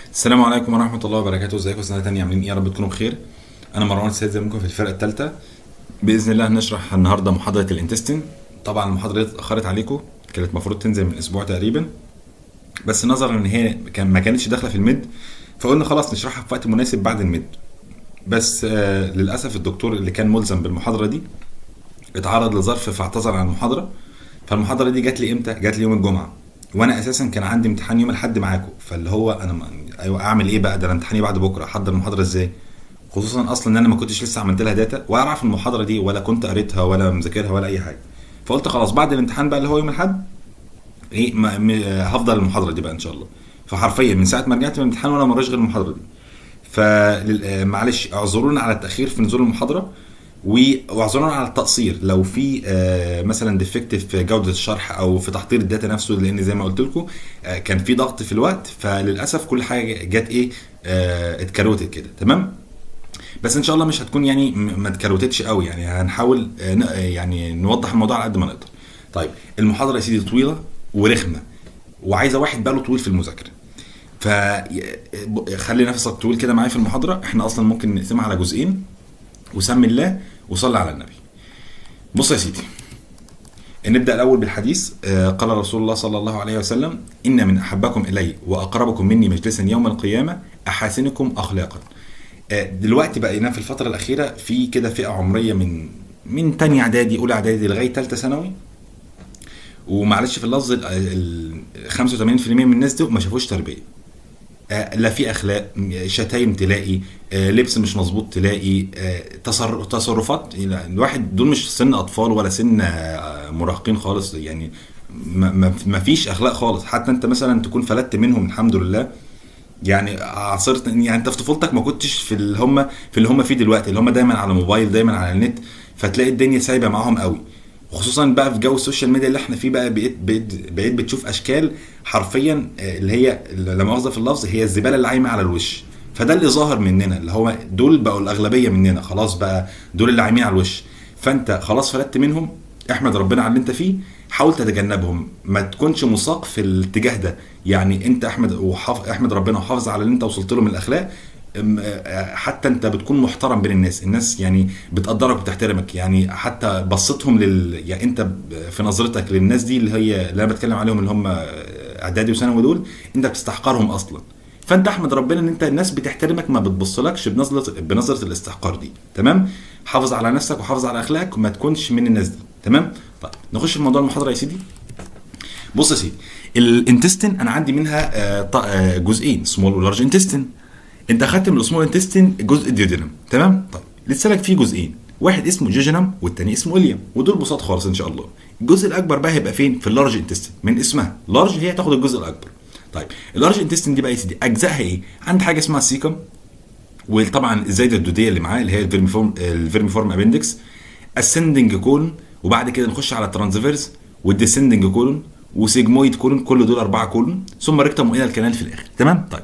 السلام عليكم ورحمة الله وبركاته، ازيكم سنة تانية عاملين ايه؟ يا رب تكونوا بخير. أنا مروان السيد زي ما في الفرقة التالتة. بإذن الله هنشرح النهاردة محاضرة الانتستين. طبعا المحاضرة دي اتأخرت عليكم، كانت المفروض تنزل من أسبوع تقريبا. بس نظرا إن هي كان ما كانتش داخلة في الميد فقلنا خلاص نشرحها في وقت مناسب بعد الميد. بس آه للأسف الدكتور اللي كان ملزم بالمحاضرة دي اتعرض لظرف فاعتذر عن المحاضرة. فالمحاضرة دي جات لي امتى؟ جات لي يوم الجمعة. وانا اساسا كان عندي امتحان يوم الاحد معاكم فاللي هو انا ما... ايوه اعمل ايه بقى ده انا امتحاني بعد بكره احضر المحاضره ازاي خصوصا اصلا ان انا ما كنتش لسه عملت لها داتا واعرف المحاضره دي ولا كنت قريتها ولا مذاكرها ولا اي حاجه فقلت خلاص بعد الامتحان بقى اللي هو يوم الاحد ايه ما... م... هفضل المحاضره دي بقى ان شاء الله فحرفيا من ساعه ما رجعت من الامتحان وانا ما غير المحاضره دي فمعلش اعذرونا على التاخير في نزول المحاضره واعذرونا على التقصير لو في آه، مثلا ديفكت في جوده الشرح او في تحضير الداتا نفسه لان زي ما قلت لكم آه، كان في ضغط في الوقت فللاسف كل حاجه جت ايه آه، اتكروتت كده تمام بس ان شاء الله مش هتكون يعني م- ما اتكروتتش قوي يعني هنحاول آه، ن- آه، يعني نوضح الموضوع على قد ما نقدر طيب المحاضره يا سيدي طويله ورخمه وعايزه واحد باله طويل في المذاكره فخلي نفسك طويل كده معايا في المحاضره احنا اصلا ممكن نقسمها على جزئين وسمي الله وصلي على النبي بص يا سيدي نبدا الاول بالحديث آه، قال رسول الله صلى الله عليه وسلم ان من احبكم الي واقربكم مني مجلسا يوم القيامه احاسنكم اخلاقا آه، دلوقتي بقينا في الفتره الاخيره في كده فئه عمريه من من تانية اعدادي اولى اعدادي لغايه ثالثه ثانوي ومعلش في اللفظ ال- ال 85% من الناس دول ما شافوش تربيه آه، لا في اخلاق م- شتايم تلاقي آه، لبس مش مظبوط تلاقي آه، تصر- تصرفات لا، الواحد دول مش سن اطفال ولا سن آه، مراهقين خالص يعني ما- ما ما فيش اخلاق خالص حتى انت مثلا تكون فلتت منهم الحمد لله يعني عاصرت يعني انت في طفولتك ما كنتش في اللي هم في اللي هم فيه دلوقتي اللي هم دايما على موبايل دايما على النت فتلاقي الدنيا سايبه معاهم قوي خصوصا بقى في جو السوشيال ميديا اللي احنا فيه بقى بقيت بقيت, بقيت بتشوف اشكال حرفيا آه، اللي هي لا مؤاخذه في اللفظ هي الزباله اللي عايمه على الوش فده اللي ظاهر مننا اللي هو دول بقوا الاغلبيه مننا خلاص بقى دول اللي عايمين على الوش فانت خلاص فلتت منهم احمد ربنا على اللي انت فيه حاول تتجنبهم ما تكونش مساق في الاتجاه ده يعني انت احمد وحاف... احمد ربنا وحافظ على اللي انت وصلت له من الاخلاق ام- آه، حتى انت بتكون محترم بين الناس الناس يعني بتقدرك وبتحترمك يعني حتى بصتهم لل يعني انت ب- في نظرتك للناس دي اللي هي اللي انا بتكلم عليهم اللي هم اعدادي وثانوي دول انت بتستحقرهم اصلا فانت احمد ربنا ان انت الناس بتحترمك ما بتبصلكش بنظره بنظره الاستحقار دي تمام حافظ على نفسك وحافظ على اخلاقك وما تكونش من الناس دي تمام طيب نخش في موضوع المحاضره يا سيدي بص يا سيدي الانتستين انا عندي منها آه، ط- آه، جزئين سمول ولارج انتستين انت اخدت من السمول انتستين جزء الديودينم تمام طيب لسه لك فيه جزئين واحد اسمه جيجنم والتاني اسمه اليم ودول بساط خالص ان شاء الله الجزء الاكبر بقى هيبقى فين في اللارج انتستين من اسمها لارج هي تاخد الجزء الاكبر طيب اللارج انتستين دي بقى يا سيدي اجزائها ايه عند حاجه اسمها السيكم وطبعا الزايده الدوديه اللي معاه اللي هي الفيرميفورم الفيرميفورم ابندكس اسندنج كولون وبعد كده نخش على الترانسفيرس والديسندنج كولون وسيجمويد كولون كل دول اربعه كولون ثم ريكتم والى الكنال في الاخر تمام طيب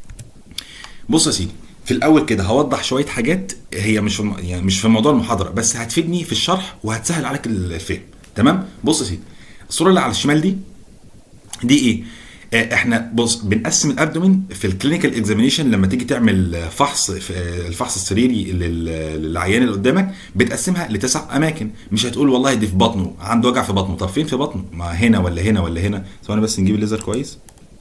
بص يا سيدي في الاول كده هوضح شويه حاجات هي مش في الم- يعني مش في موضوع المحاضره بس هتفيدني في الشرح وهتسهل عليك الفهم تمام بص يا سيدي الصوره اللي على الشمال دي دي ايه آه، احنا بص بنقسم الابدومين في الكلينيكال اكزامينيشن لما تيجي تعمل آه، فحص في آه، الفحص السريري لل- للعيان اللي قدامك بتقسمها لتسع اماكن مش هتقول والله دي في بطنه عنده وجع في بطنه طب فين في بطنه ما هنا ولا هنا ولا هنا ثواني بس نجيب الليزر كويس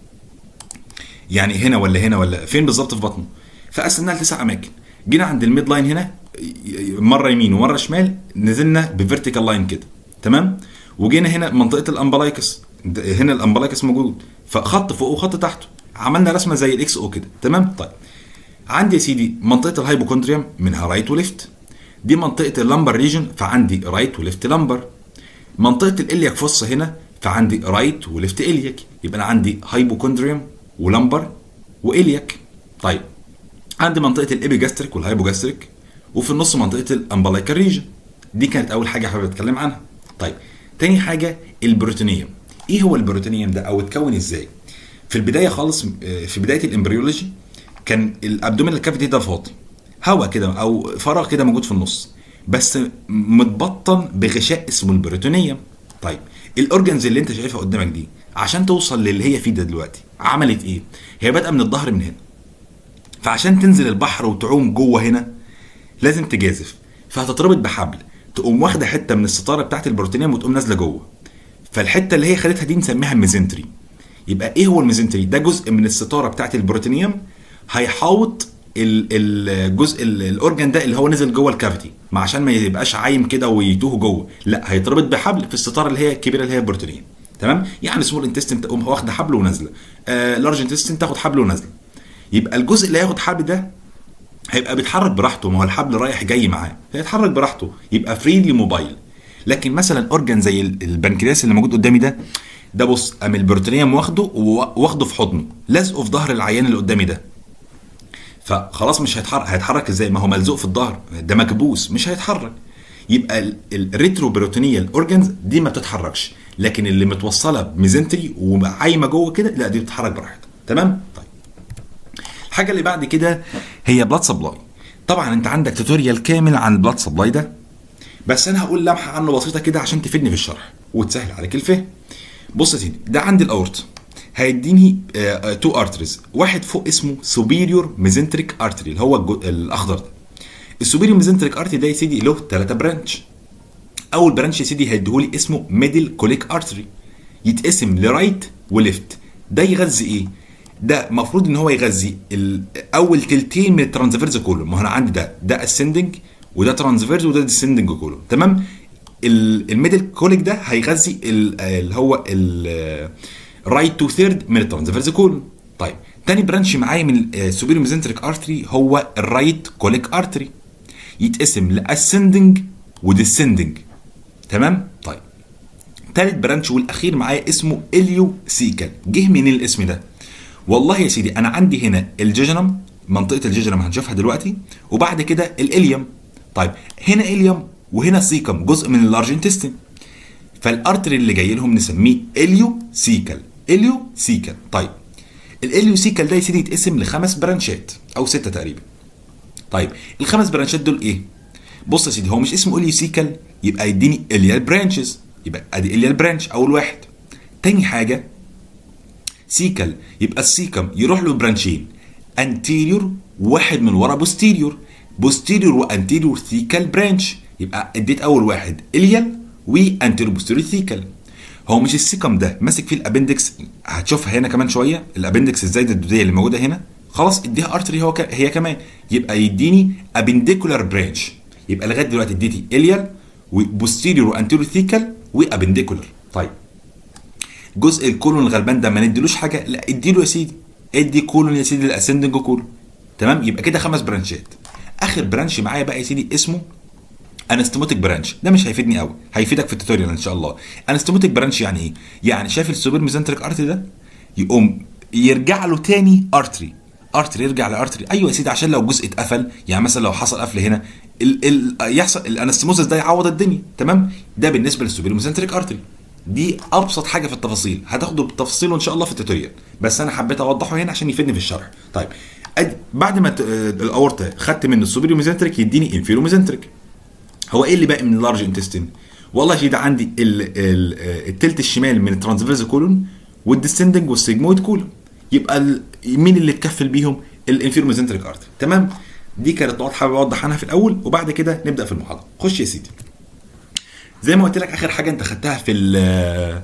يعني هنا ولا هنا ولا فين بالظبط في بطنه فقسمناها لتسع اماكن جينا عند الميد لاين هنا ي- مره يمين ومره شمال نزلنا بفيرتيكال لاين كده تمام وجينا هنا منطقه الامبلايكس ده- هنا الامبلايكس موجود فخط فوق وخط تحته عملنا رسمه زي الاكس او كده تمام طيب عندي يا سيدي منطقه الهايبوكوندريوم منها رايت وليفت دي منطقه اللمبر ريجن فعندي رايت وليفت لمبر منطقه الالياك فوس هنا فعندي رايت وليفت الياك يبقى انا عندي هايبوكوندريوم ولمبر والياك طيب عندي منطقه الابيجاستريك والهايبوجاستريك وفي النص منطقه الامبلايكال ريجن دي كانت اول حاجه حابب اتكلم عنها طيب تاني حاجه البروتينيوم ايه هو البروتينيوم ده او اتكون ازاي في البدايه خالص آه، في بدايه الامبريولوجي كان الابدومينال كافيتي ده فاضي هواء كده او فراغ كده موجود في النص بس متبطن بغشاء اسمه البروتونيوم طيب الاورجنز اللي انت شايفها قدامك دي عشان توصل للي هي فيه ده دلوقتي عملت ايه هي بادئه من الظهر من هنا فعشان تنزل البحر وتعوم جوه هنا لازم تجازف فهتتربط بحبل تقوم واخده حته من الستاره بتاعت البروتينيوم وتقوم نازله جوه فالحته اللي هي خدتها دي نسميها الميزنتري يبقى ايه هو الميزنتري ده جزء من الستاره بتاعت البروتينيوم هيحاوط ال- الجزء ال- الاورجن ده اللي هو نزل جوه الكافيتي ما عشان ما يبقاش عايم كده ويتوه جوه لا هيتربط بحبل في الستاره اللي هي الكبيره اللي هي البروتينيوم تمام يعني سمول انتستين تقوم واخده حبل ونازله آه لارج انتستين تاخد حبل ونازله يبقى الجزء اللي هياخد حبل ده هيبقى بيتحرك براحته ما هو الحبل رايح جاي معاه هيتحرك براحته يبقى فريلي موبايل لكن مثلا اورجان زي ال- البنكرياس اللي موجود قدامي ده ده بص قام البروتينيوم واخده واخده في حضنه لازقه في ظهر العيان اللي قدامي ده فخلاص مش هيتحرك هيتحرك ازاي ما هو ملزوق في الظهر ده مكبوس مش هيتحرك يبقى الريترو بروتينيال اورجانز دي ما بتتحركش لكن اللي متوصله بميزنتري وعايمه جوه كده لا دي بتتحرك براحتها تمام طيب الحاجه اللي بعد كده هي بلاد سبلاي طبعا انت عندك توتوريال كامل عن البلاد سبلاي ده بس انا هقول لمحه عنه بسيطه كده عشان تفيدني في الشرح وتسهل عليك الفهم بص يا سيدي ده عندي الاورت هيديني تو ارتريز واحد فوق اسمه سوبيريور ميزنتريك ارتري اللي هو الجو- الاخضر ده السوبيريور ميزنتريك ارتري ده يا سيدي له ثلاثه برانش اول برانش يا سيدي هيديهولي اسمه ميدل كوليك ارتري يتقسم لرايت وليفت ده يغذي ايه ده المفروض ان هو يغذي ال- اول تلتين من الترانسفيرز كولوم ما انا عندي ده ده اسندنج وده ترانسفيرز وده ديسندنج كولوم تمام ال- الميدل كوليك ده هيغذي ال- اللي هو الرايت تو ثيرد من الترانسفيرز كولوم طيب تاني برانش معايا من السوبيريور ميزنتريك ارتري هو الرايت كوليك ارتري يتقسم لاسندنج وديسندنج تمام طيب تالت برانش والاخير معايا اسمه اليو سيكال جه منين الاسم ده والله يا سيدي انا عندي هنا الجيجنم منطقه الجيجنم هنشوفها دلوقتي وبعد كده الاليوم طيب هنا اليوم وهنا سيكم جزء من اللارج انتستين فالارتري اللي جاي لهم نسميه اليو سيكال اليو سيكال طيب الاليو سيكال ده يا سيدي يتقسم لخمس برانشات او سته تقريبا طيب الخمس برانشات دول ايه بص يا سيدي هو مش اسمه اليو سيكال يبقى يديني اليال برانشز يبقى ادي اليال برانش اول واحد تاني حاجه سيكل يبقى السيكم يروح له برانشين انتيريور واحد من ورا بوستيريور بوستيريور وانتيريور ثيكال برانش يبقى اديت اول واحد اليال وانتيريور بوستيريور ثيكال هو مش السيكم ده ماسك فيه الابندكس هتشوفها هنا كمان شويه الابندكس الزايده الدوديه اللي موجوده هنا خلاص اديها ارتري هو ك... هي كمان يبقى يديني ابنديكولار برانش يبقى لغايه دلوقتي اديتي اليال وبوستيريور وانتيريور ثيكال وابنديكولار طيب جزء الكولون الغلبان ده ما نديلوش حاجه لا اديله يا سيدي ادي كولون يا سيدي الاسندنج كولون تمام يبقى كده خمس برانشات اخر برانش معايا بقى يا سيدي اسمه انستموتيك برانش ده مش هيفيدني قوي هيفيدك في التوتوريال ان شاء الله انستموتيك برانش يعني ايه يعني شايف السوبر ميزنتريك ارتري ده يقوم يرجع له تاني ارتري ارتري يرجع لارتري ايوه يا سيدي عشان لو جزء اتقفل يعني مثلا لو حصل قفل هنا ال ال يحصل الانستموزس ده يعوض الدنيا تمام ده بالنسبه للسوبر ميزنتريك ارتري دي ابسط حاجه في التفاصيل هتاخده بالتفصيل ان شاء الله في التوتوريال بس انا حبيت اوضحه هنا عشان يفيدني في الشرح طيب أد... بعد ما ت... الاورتا خدت من السوبيريو ميزنتريك يديني انفيرو ميزنتريك هو ايه اللي باقي من اللارج انتستين والله يا سيدي عندي ال... ال... التلت الشمال من الترانسفيرز كولون والديسندنج والسيجمويد كولون يبقى ال... مين اللي اتكفل بيهم الانفيرو ميزنتريك ارتري تمام دي كانت نقط حابب اوضح عنها في الاول وبعد كده نبدا في المحاضره خش يا سيدي زي ما قلت لك اخر حاجه انت خدتها في ال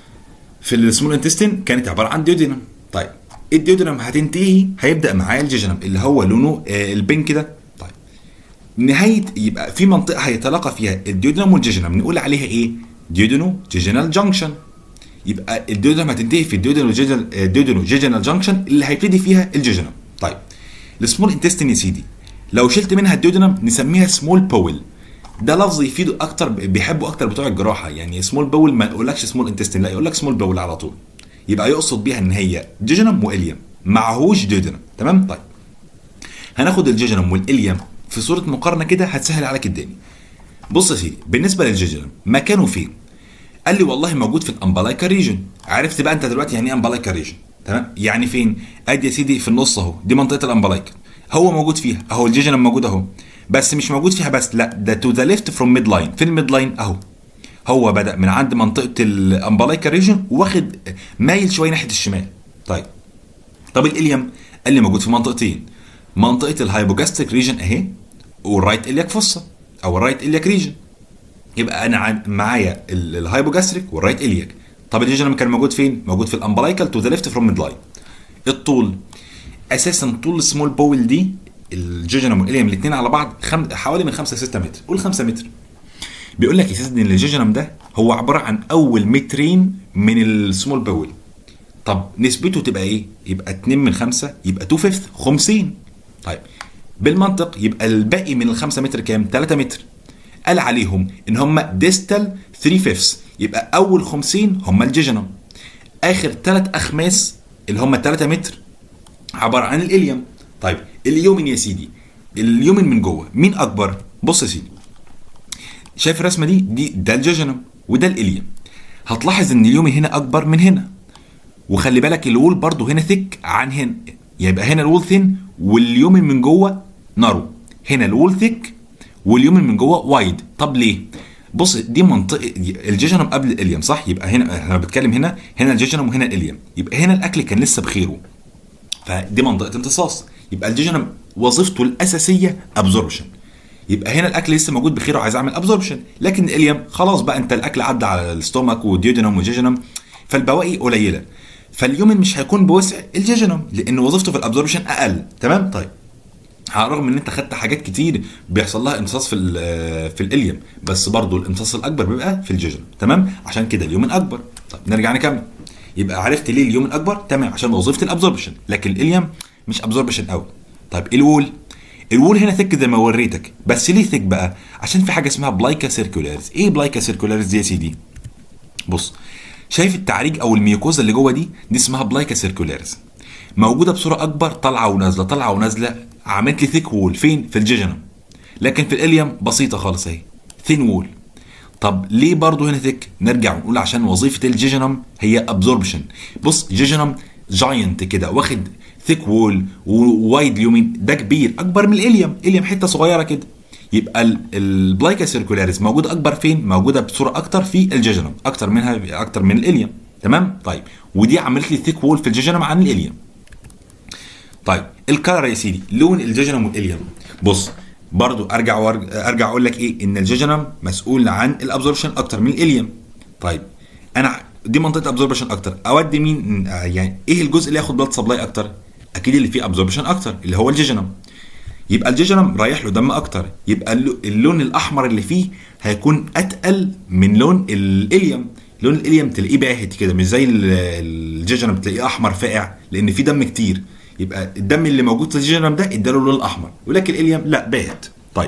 في السمول انتستين كانت عباره عن ديودينم طيب الديودينم هتنتهي هيبدا معايا الجيجنم اللي هو لونه آه، البينك ده طيب نهايه يبقى في منطقه هيتلاقى فيها الديودينم والجيجنم نقول عليها ايه ديودينو جيجنال جانكشن يبقى الديودينم هتنتهي في الديودينو جيجنال آه، ديودينو جيجنال جانكشن اللي هيبتدي فيها الجيجنم طيب السمول انتستين يا سيدي لو شلت منها الديودينم نسميها سمول بول ده لفظ يفيده اكتر بيحبوا اكتر بتوع الجراحه يعني سمول باول ما يقولكش سمول انتستين لا يقول لك سمول باول على طول يبقى يقصد بيها ان هي جيجنم واليم معهوش ديودنم تمام طيب هناخد الجيجنم والاليم في صوره مقارنه كده هتسهل عليك الدنيا بص يا سيدي بالنسبه للجيجنم مكانه فين قال لي والله موجود في الامبلايكا ريجن عرفت بقى انت دلوقتي يعني ايه امبلايكا ريجن تمام يعني فين ادي يا سيدي في النص اهو دي منطقه الامبلايكا هو موجود فيها اهو الجيجنم موجود اهو بس مش موجود فيها بس لا ده تو ذا ليفت فروم ميد لاين فين الميد لاين اهو هو بدا من عند منطقه الامبلايكا ريجن واخد مايل شويه ناحيه الشمال طيب طب الاليم قال لي موجود في منطقتين منطقه الهايبوجاستريك ريجن اهي والرايت الياك فوسا او الرايت الياك ريجن يبقى انا عن- معايا ال- الهايبوجاستريك والرايت الياك طب الجيجنم كان موجود فين موجود في الامبلايكال تو ذا ليفت فروم ميد لاين الطول اساسا طول السمول بول دي الجيجنم والاليم الاثنين على بعض خم... حوالي من 5 ل 6 متر قول 5 متر بيقول لك اساسا ان الجيجنم ده هو عباره عن اول مترين من السمول بول طب نسبته تبقى ايه يبقى 2 من 5 يبقى 2 فيفث 50 طيب بالمنطق يبقى الباقي من ال 5 متر كام 3 متر قال عليهم ان هم ديستال 3 فيفث يبقى اول 50 هم الجيجنم اخر ثلاث اخماس اللي هم 3 متر عباره عن الاليوم طيب اليومن يا سيدي اليومن من جوه مين اكبر بص يا سيدي شايف الرسمه دي دي ده الجيجنم وده الاليوم هتلاحظ ان اليومن هنا اكبر من هنا وخلي بالك الوول برضو هنا ثيك عن هنا يبقى هنا الوول ثين واليومن من جوه نارو هنا الوول ثيك واليومن من جوه وايد طب ليه بص دي منطقه الجيجنم قبل الاليوم صح يبقى هنا احنا بنتكلم هنا هنا الجيجنم وهنا الاليوم يبقى هنا الاكل كان لسه بخيره فدي منطقه امتصاص يبقى الجيجنم وظيفته الاساسيه ابزوربشن يبقى هنا الاكل لسه موجود بخير وعايز اعمل ابزوربشن لكن الاليوم خلاص بقى انت الاكل عدى على الاستومك والديودنم والجيجنم فالبواقي قليله فاليومن مش هيكون بوسع الجيجنم لان وظيفته في الابزوربشن اقل تمام طيب على الرغم ان انت خدت حاجات كتير بيحصل لها امتصاص في ال- في الاليوم بس برضو الامتصاص الاكبر بيبقى في الجيجنم تمام عشان كده اليومن اكبر طيب نرجع نكمل يبقى عرفت ليه اليومن اكبر تمام عشان وظيفه الابزوربشن لكن الاليوم مش ابزوربشن قوي طيب الوول الوول هنا ثك زي ما وريتك بس ليه ثك بقى عشان في حاجه اسمها بلايكا سيركولاريز ايه بلايكا سيركولاريز دي يا سيدي بص شايف التعريج او الميوكوزا اللي جوه دي دي اسمها بلايكا سيركولاريز موجوده بصوره اكبر طالعه ونازله طالعه ونازله عملت لي ثيك وول فين في الجيجنم لكن في الاليوم بسيطه خالص اهي ثين وول طب ليه برضه هنا ثيك نرجع ونقول عشان وظيفه الجيجنم هي ابزوربشن بص جيجنم جاينت كده واخد ثيك وول ووايد اليومين ده كبير اكبر من الاليوم اليوم حته صغيره كده يبقى ال- البلايكا سيركولاريس موجوده اكبر فين موجوده بصوره اكتر في الجيجنم اكتر منها اكتر من الاليوم تمام طيب ودي عملت لي ثيك وول في الجيجنم عن الاليوم طيب الكلر يا سيدي لون الجيجنم والاليوم بص برضو ارجع وارجع ارجع اقول لك ايه ان الجيجنم مسؤول عن الابزوربشن اكتر من الاليوم طيب انا دي منطقه ابزوربشن اكتر اودي مين آه، يعني ايه الجزء اللي ياخد بلاد سبلاي اكتر اكيد اللي فيه ابزوربشن اكتر اللي هو الجيجنم يبقى الجيجنم رايح له دم اكتر يبقى اللو- اللون الاحمر اللي فيه هيكون اتقل من لون الاليوم لون الاليوم تلاقيه باهت كده مش زي ال- الجيجنم تلاقيه احمر فاقع لان فيه دم كتير يبقى الدم اللي موجود في الجيجنم ده اداله اللون الاحمر ولكن الاليوم لا باهت طيب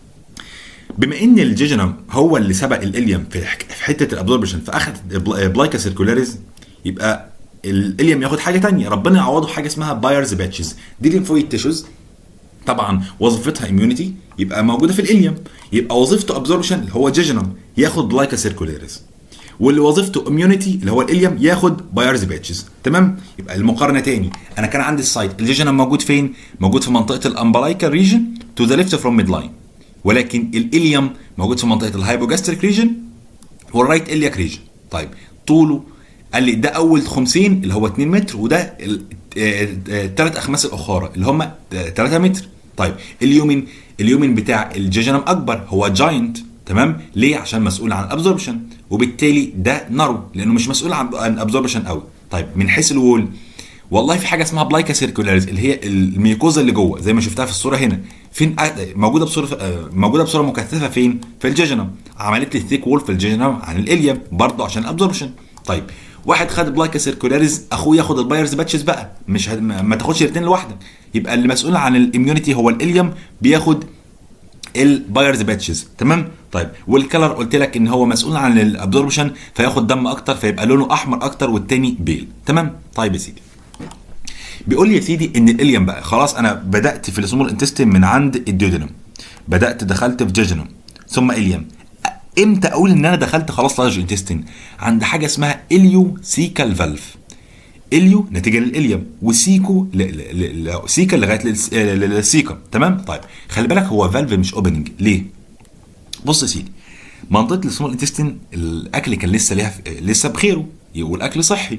بما ان الجيجنم هو اللي سبق الاليوم في حك- في حته الابزوربشن فاخد بلا- بلايكا سيركولاريز يبقى الاليوم ياخد حاجه تانية ربنا يعوضه حاجه اسمها بايرز باتشز دي ليمفويد تيشوز طبعا وظيفتها اميونيتي يبقى موجوده في الاليوم يبقى وظيفته ابزوربشن اللي هو جيجنم ياخد بلايكا سيركولاريز واللي وظيفته اميونيتي اللي هو الاليوم ياخد بايرز باتشز تمام يبقى المقارنه تاني انا كان عندي السايت الجيجنم موجود فين موجود في منطقه الامبلايكا ريجن تو ذا ليفت فروم ميد لاين ولكن الاليوم موجود في منطقه الهايبوجاستريك ريجن والرايت الياك ريجن طيب طوله قال لي ده اول 50 اللي هو 2 متر وده الثلاث اخماس الاخرى اللي هم 3 متر طيب اليومين اليومين بتاع الجيجنم اكبر هو جاينت تمام ليه عشان مسؤول عن الابزوربشن وبالتالي ده نارو لانه مش مسؤول عن عن ابزوربشن قوي طيب من حيث الوول والله في حاجه اسمها بلايكا سيركولاريز اللي هي الميوكوزا اللي جوه زي ما شفتها في الصوره هنا فين موجوده بصوره آه، موجوده بصوره مكثفه فين في الجيجنم عملت لي ثيك وول في الجيجنم عن الاليم برضه عشان الابزوربشن طيب واحد خد بلايكا سيركولاريز اخوه ياخد البايرز باتشز بقى مش هد... ما ما تاخدش الاثنين لوحدك يبقى اللي مسؤول عن الاميونيتي هو الاليم بياخد البايرز باتشز تمام طيب والكلر قلت لك ان هو مسؤول عن الابزوربشن فياخد دم اكتر فيبقى لونه احمر اكتر والتاني بيل تمام طيب يا سيدي بيقول لي يا سيدي ان الاليم بقى خلاص انا بدات في السمول انتستين من عند الديودنم بدات دخلت في جيجنم ثم اليم امتى اقول ان انا دخلت خلاص لارج انتستين عند حاجه اسمها اليو سيكال فالف اليو نتيجه للاليم وسيكو ل... ل... ل... سيكا لغايه للس- آه، للسيكا تمام طيب خلي بالك هو فالف مش اوبننج ليه بص يا سيدي منطقه السمول انتستين الاكل كان لسه ليها لسه بخيره والاكل صحي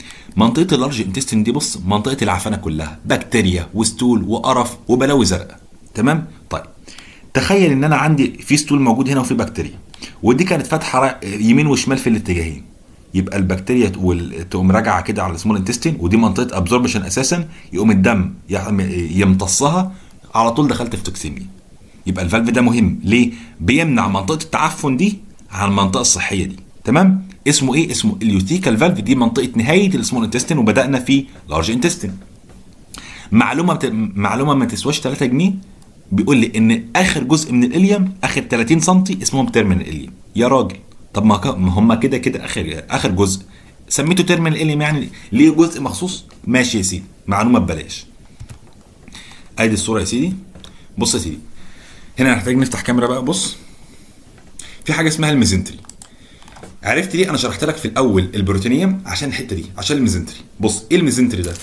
منطقه اللارج انتستين دي بص منطقه العفانه كلها بكتيريا وستول وقرف وبلاوي زرقاء تمام طيب تخيل ان انا عندي في ستول موجود هنا وفي بكتيريا ودي كانت فاتحه يمين وشمال في الاتجاهين يبقى البكتيريا تقوم راجعه كده على السمول انتستين ودي منطقه ابزوربشن اساسا يقوم الدم يمتصها على طول دخلت في توكسيميا يبقى الفالف ده مهم ليه بيمنع منطقه التعفن دي عن المنطقه الصحيه دي تمام اسمه ايه اسمه اليوتيكال فالف دي منطقه نهايه السمول انتستين وبدانا في لارج انتستين معلومه بت... معلومه ما تسواش 3 جنيه بيقول لي ان اخر جزء من الاليم اخر 30 سم اسمهم تيرمينال اليم يا راجل طب ما هم كده كده اخر اخر جزء سميته تيرمينال اليم يعني ليه جزء مخصوص ماشي يا سيدي معلومه ببلاش ادي الصوره يا سيدي بص يا سيدي هنا هنحتاج نفتح كاميرا بقى بص في حاجه اسمها الميزنتري عرفت ليه انا شرحت لك في الاول البروتينيوم عشان الحته دي عشان الميزنتري بص ايه الميزنتري ده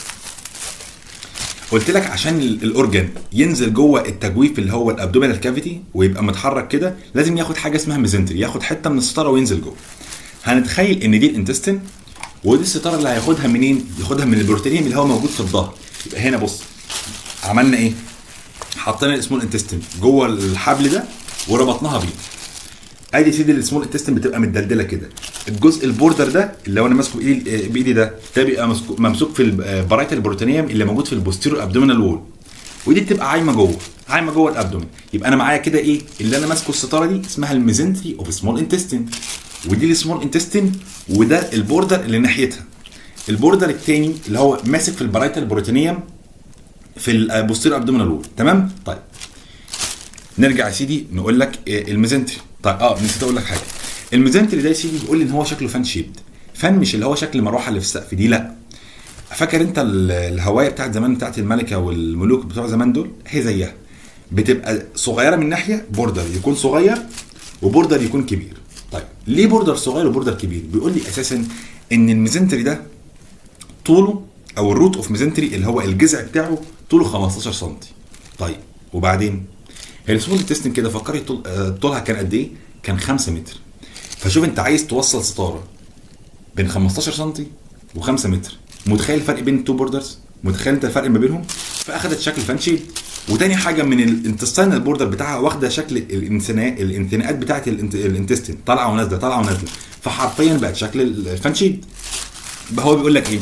قلت لك عشان الاورجن ينزل جوه التجويف اللي هو الابدومينال كافيتي ويبقى متحرك كده لازم ياخد حاجه اسمها ميزنتري ياخد حته من الستاره وينزل جوه هنتخيل ان دي الانتستين ودي الستاره اللي هياخدها منين ياخدها من البروتينيوم اللي هو موجود في الظهر يبقى هنا بص عملنا ايه حطينا السمول انتستين جوه الحبل ده وربطناها بيه ادي سيدي السمول انتستين بتبقى متدلدله كده الجزء البوردر ده اللي هو انا ماسكه بايدي بايدي ده ده بيبقى ممسوك في البرايت البروتينيوم اللي موجود في البوستيرو ابدومينال وول ودي بتبقى عايمه جوه عايمه جوه الابدومين يبقى انا معايا كده ايه اللي انا ماسكه الستاره دي اسمها الميزنتري اوف سمول انتستين ودي السمول انتستين وده البوردر اللي ناحيتها البوردر الثاني اللي هو ماسك في البرايت البروتينيوم في البوستيرو ابدومينال وول تمام طيب نرجع يا سيدي نقول لك الميزنتري طيب اه نسيت اقول لك حاجه الميزنتري ده يا سيدي بيقول لي ان هو شكله فان شيبد فان مش اللي هو شكل المروحه اللي في السقف دي لا فاكر انت الهوايه بتاعت زمان بتاعت الملكه والملوك بتوع زمان دول هي زيها بتبقى صغيره من ناحيه بوردر يكون صغير وبوردر يكون كبير طيب ليه بوردر صغير وبوردر كبير بيقول لي اساسا ان الميزنتري ده طوله او الروت اوف ميزنتري اللي هو الجذع بتاعه طوله 15 سم طيب وبعدين هي السمول تيستنج كده فكري طول طولها كان قد ايه؟ كان 5 متر فشوف انت عايز توصل ستاره بين 15 سم و5 متر متخيل الفرق بين التو بوردرز؟ متخيل انت الفرق ما بينهم؟ فاخدت شكل فان شيب وتاني حاجه من الانتستينال بوردر بتاعها واخده شكل الانثناء الانثناءات بتاعت الانتستين طالعه ونازله طالعه ونازله فحرفيا بقت شكل الفان شيب هو بيقول لك ايه؟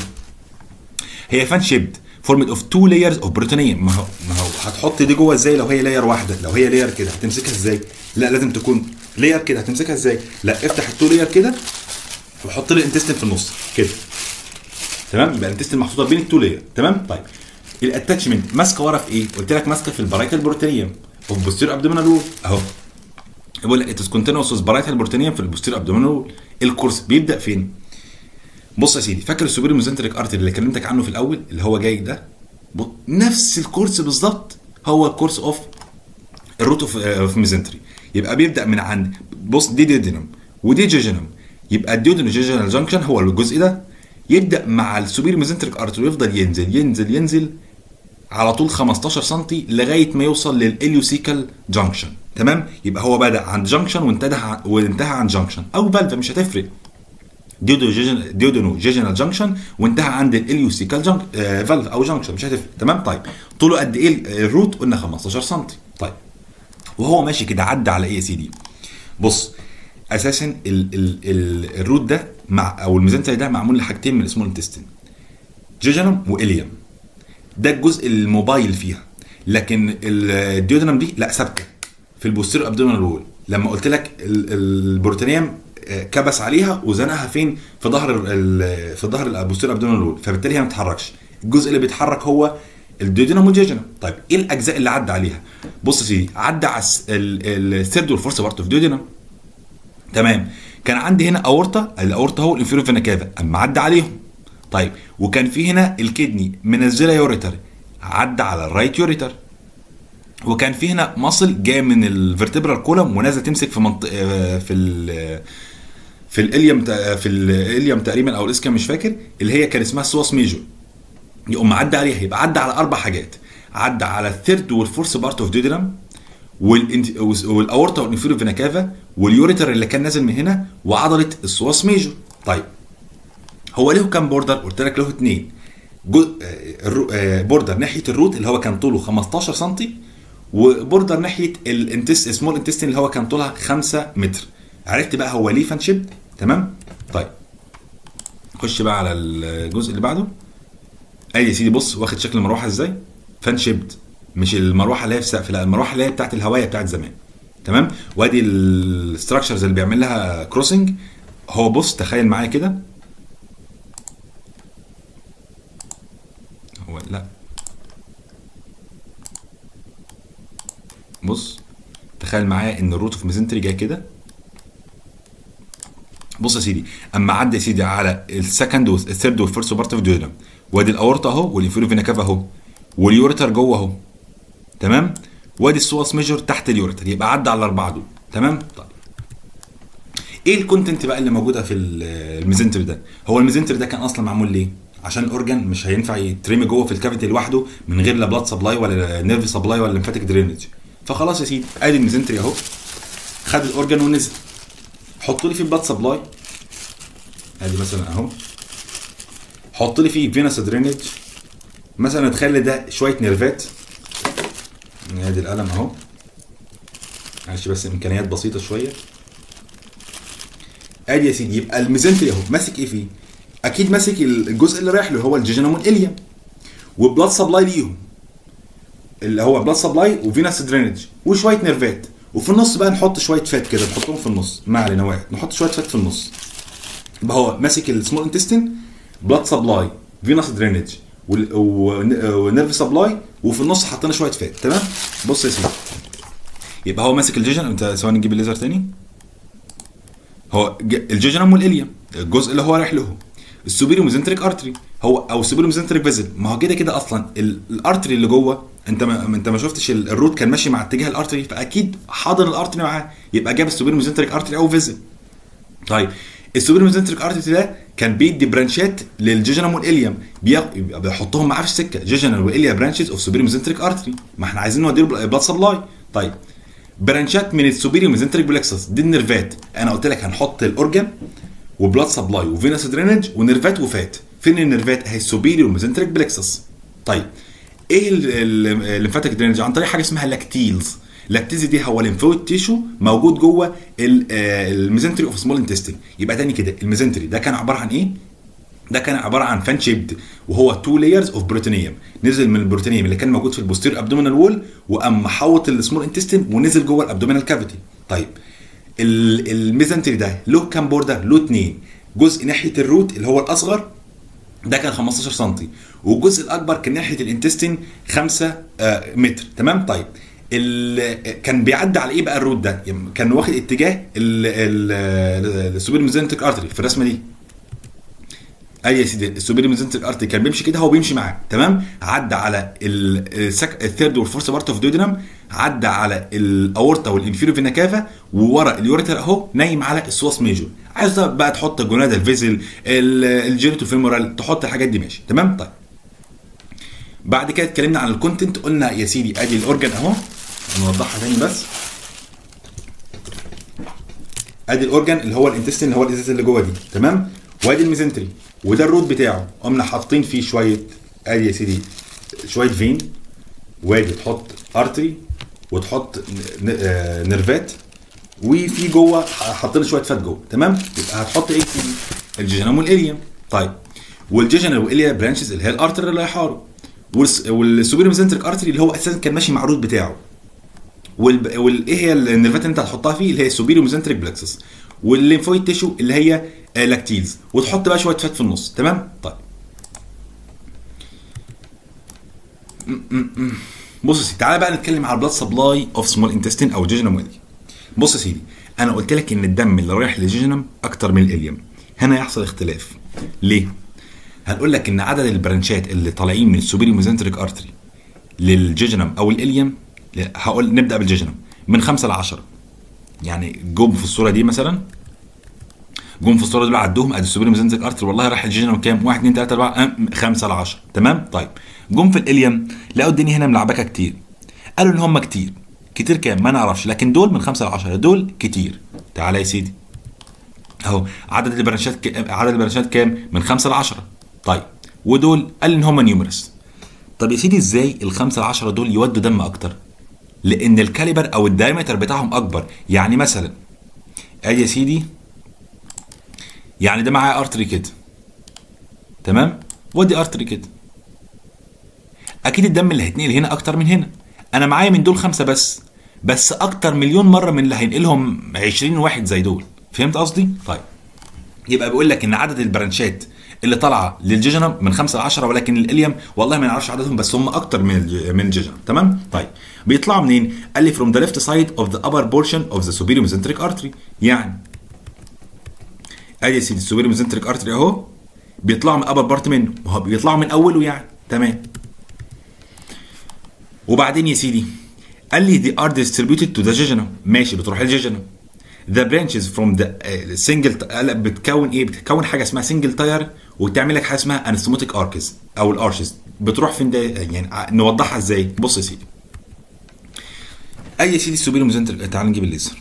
هي فان شيبد فورمد اوف تو لايرز اوف بروتينيوم ما هو ما هو هتحط دي جوه ازاي لو هي لاير واحده لو هي لاير كده هتمسكها ازاي لا لازم تكون لاير كده هتمسكها ازاي لا افتح التو لاير كده وحط لي الانتستين في النص كده تمام يبقى الانتستين محطوطه بين التو لاير تمام طيب الاتاتشمنت ماسكه ورا في ايه قلت لك ماسكه في البرايتال بروتينيوم اوف بوستير ابدومينال وول اهو بقول لك اتس كونتينوس برايتال بروتينيوم في البوستير ابدومينال وول الكورس بيبدا فين بص يا سيدي فاكر السوبر ميزنتريك ارتري اللي كلمتك عنه في الاول اللي هو جاي ده نفس الكورس بالظبط هو الكورس اوف الروت اوف اوف ميزنتري يبقى بيبدا من عند بص دي ديدينم ودي جيجينم يبقى الديودينو جيجينال جانكشن هو الجزء ده يبدا مع السوبر ميزنتريك ارتري يفضل ينزل ينزل ينزل على طول 15 سم لغايه ما يوصل للاليوسيكال جانكشن تمام يبقى هو بدا عند جانكشن وانتهى وانتهى عند جانكشن او فالف مش هتفرق ديودونو جيجينال جانكشن وانتهى عند الاليوسيكال جانك آه فالف او جانكشن مش هتفرق تمام طيب طوله قد ايه الروت قلنا 15 سم طيب وهو ماشي كده عدى على ايه يا سيدي بص اساسا ال ال ال الروت ده مع او الميزنتري ده معمول لحاجتين من السمول انتستين جيجينم واليوم ده الجزء الموبايل فيها لكن الديودنم دي لا ثابته في البوستيرو ابدومينال وول لما قلت لك البروتينيوم كبس عليها وزنقها فين في ظهر في ظهر البوستيرو ابدومينال وول فبالتالي هي ما بتتحركش الجزء اللي بيتحرك هو الديودينم والجيجينم طيب ايه الاجزاء اللي عدى عليها بص يا سيدي عدى على الثيرد والفورث بارت اوف ديودينم تمام كان عندي هنا اورطه الاورطه هو الانفيرو فينا كافا اما عدى عليهم طيب وكان في هنا الكدني منزله يوريتر عدى على الرايت يوريتر وكان في هنا مصل جاي من الفرتبرال كولوم ونازله تمسك في منطقه في ال في الاليوم في الاليوم تقريبا او الاسكا مش فاكر اللي هي كان اسمها السواس ميجور يقوم عدى عليها يبقى عدى على اربع حاجات عدى على الثيرد والفورث بارت اوف ديودرم والاورتا والانفيرو فينا كافا واليوريتر اللي كان نازل من هنا وعضله السواس ميجور طيب هو له كام بوردر قلت لك له اثنين بوردر ناحيه الروت اللي هو كان طوله 15 سم وبوردر ناحيه الانتست سمول انتستين اللي هو كان طولها 5 متر عرفت بقى هو ليه فان شيب تمام طيب خش بقى على الجزء اللي بعده ادي يا سيدي بص واخد شكل المروحه ازاي فان شيبد مش المروحه اللي هي في سقف لا المروحه اللي هي بتاعت الهوايه بتاعت زمان تمام وادي الستراكشرز اللي بيعمل لها كروسنج هو بص تخيل معايا كده هو لا بص تخيل معايا ان الروت اوف ميزنتري جاي كده بص يا سيدي اما عدى يا سيدي على السكند والثيرد والفيرست بارت اوف ديودرم وادي الاورطه اهو والانفيرو فينا كاف اهو واليوريتر جوه اهو تمام وادي السواس ميجر تحت اليوريتر يبقى عدى على الاربعه دول تمام طيب ايه الكونتنت بقى اللي موجوده في الميزنتر ده هو الميزنتر ده كان اصلا معمول ليه عشان الاورجن مش هينفع يترمي جوه في الكافيتي لوحده من غير لا بلاد سبلاي ولا نيرف سبلاي ولا لمفاتيك درينج فخلاص يا سيدي ادي الميزنتري اهو خد الاورجن ونزل حط لي فيه بلاد سبلاي ادي مثلا اهو حط لي فيه فينس درينج مثلا تخلي ده شويه نيرفات ادي القلم اهو معلش بس امكانيات بسيطه شويه ادي يا سيدي يبقى الميزنتري اهو ماسك ايه فيه اكيد ماسك الجزء اللي رايح له هو الجيجينوم والاليم وبلاد سبلاي ليهم اللي هو بلاد سبلاي وفينس درينج وشويه نيرفات وفي النص بقى نحط شويه فات كده نحطهم في النص ما علينا واحد نحط شويه فات في النص يبقى هو ماسك السمول انتستين بلاد سبلاي فينس درينج ونيرف سبلاي وفي النص حطينا شويه فات تمام بص يا سيدي يبقى هو ماسك الجيجن انت ثواني نجيب الليزر تاني هو الجيجنم والاليم الجزء اللي هو رايح له السوبيريو ميزنتريك ارتري هو او السوبيريو ميزنتريك فيزل ما هو كده كده اصلا الارتري اللي جوه انت ما انت ما شفتش الروت كان ماشي مع اتجاه الارتري فاكيد حاضر الارتري معاه يبقى جاب السوبيريو ميزنتريك ارتري او فيزل طيب السوبيريو ميزنتريك ارتري ده كان بيدي برانشات للجيجنم والاليم بيحطهم معاه في السكه جيجنال واليا برانشز اوف سوبيريو ميزنتريك ارتري ما احنا عايزين نودي له بلاد سبلاي طيب برانشات من السوبيريو ميزنتريك بلكسس دي النرفات انا قلت لك هنحط الاورجن وبلاد سبلاي وفينس درينج ونرفات وفات فين النرفات اهي السوبيريو ميزنتريك بلكسس طيب ايه الليمفاتيك درينج عن طريق حاجه اسمها لاكتيلز لاكتيز دي هو ليمفويد تيشو موجود جوه الميزنتري اوف سمول انتستين يبقى تاني كده الميزنتري ده كان عباره عن ايه ده كان عباره عن فان شيبد وهو تو لايرز اوف بروتينيوم نزل من البروتينيوم اللي كان موجود في البوستير ابدومينال وول وقام محوط السمول انتستين ونزل جوه الابدومينال كافيتي طيب الميزنتري ده له كام بوردر له اثنين جزء ناحيه الروت اللي هو الاصغر ده كان 15 سم والجزء الاكبر كان ناحيه الانتستين 5 متر تمام طيب كان بيعدي على ايه بقى الروت ده كان واخد اتجاه السوبر ميزنتريك ارتري في الرسمه دي اي يا سيدي السوبر ميزنتريك ارتري كان بيمشي كده هو بيمشي معاه تمام عدى على الثيرد والفورث بارت اوف دودرام عدى على الاورتا والانفيرو فينا كافا وورا اليوريتر اهو نايم على السواس ميجور عايز بقى تحط الجونادا الفيزل الجينيتو فيمورال تحط الحاجات دي ماشي تمام طيب بعد كده اتكلمنا عن الكونتنت قلنا يا سيدي ادي الاورجن اهو نوضحها تاني بس ادي الاورجن اللي هو الانتستين اللي هو الازاز اللي جوه دي تمام وادي الميزنتري وده الروت بتاعه قمنا حاطين فيه شويه ادي يا سيدي شويه فين وادي تحط ارتري وتحط نرفات وفي جوه حاطين شويه فات جوه تمام يبقى هتحط ايه في الجيجنم والاليم طيب والجيجنال والاليا برانشز اللي هي الارتري اللي هيحاره والسوبر ميزنتريك ارتري اللي هو اساسا كان ماشي مع الروت بتاعه وال... وال... ايه هي النرفات اللي انت هتحطها فيه اللي هي السوبيريو ميزنتريك بلكسس والليمفويد تيشو اللي هي لاكتيلز وتحط بقى شويه فات في النص تمام طيب بص يا سيدي تعالى بقى نتكلم على البلاد سبلاي اوف سمول انتستين او جيجنم والي بص يا سيدي انا قلت لك ان الدم اللي رايح للجيجنم اكتر من الاليم هنا يحصل اختلاف ليه هنقول لك ان عدد البرانشات اللي طالعين من السوبيريو ميزنتريك ارتري للجيجنم او الاليم هقول نبدا بالجيجنم من 5 ل 10 يعني جم في الصوره دي مثلا جم في الصوره دول عدوهم ادي السوبر ميزنتريك ارتر والله راح الجيجنم كام 1 2 3 4 5 ل 10 تمام طيب جم في الاليم لقوا الدنيا هنا ملعبكه كتير قالوا ان هم كتير كتير كام ما نعرفش لكن دول من 5 ل 10 دول كتير تعالى يا سيدي اهو عدد البرانشات ك... عدد البرانشات كام من 5 ل 10 طيب ودول قال ان هم نيومرس طب يا سيدي ازاي الخمسة ل 10 دول يودوا دم اكتر لان الكاليبر او الدايمتر بتاعهم اكبر يعني مثلا ادي يا سيدي يعني ده معاه ارتري كده تمام ودي ارتري كده اكيد الدم اللي هيتنقل هنا اكتر من هنا انا معايا من دول خمسه بس بس اكتر مليون مره من اللي هينقلهم 20 واحد زي دول فهمت قصدي طيب يبقى بيقول لك ان عدد البرانشات اللي طالعه للجيجنم من 5 ل 10 ولكن الاليم والله ما نعرفش عددهم بس هم اكتر من الج- من الجيجنم تمام طيب بيطلعوا منين قال لي from the left side of the upper portion of the superior mesenteric artery يعني ادي يا سيدي السوبر ميزنتريك ارتري اهو بيطلعوا من ابر بارت منه ما هو بيطلعوا من اوله يعني تمام وبعدين يا سيدي قال لي they are distributed to the jejunum ماشي بتروح الجيجنم the branches from the uh, single قال بتكون ايه بتكون حاجه اسمها single tire وتعمل لك حاجه اسمها anastomotic arches او الارشز بتروح فين ده يعني ع- نوضحها ازاي بص يا سيدي اي يا سيدي السوبر ميزنتريك تعال نجيب الليزر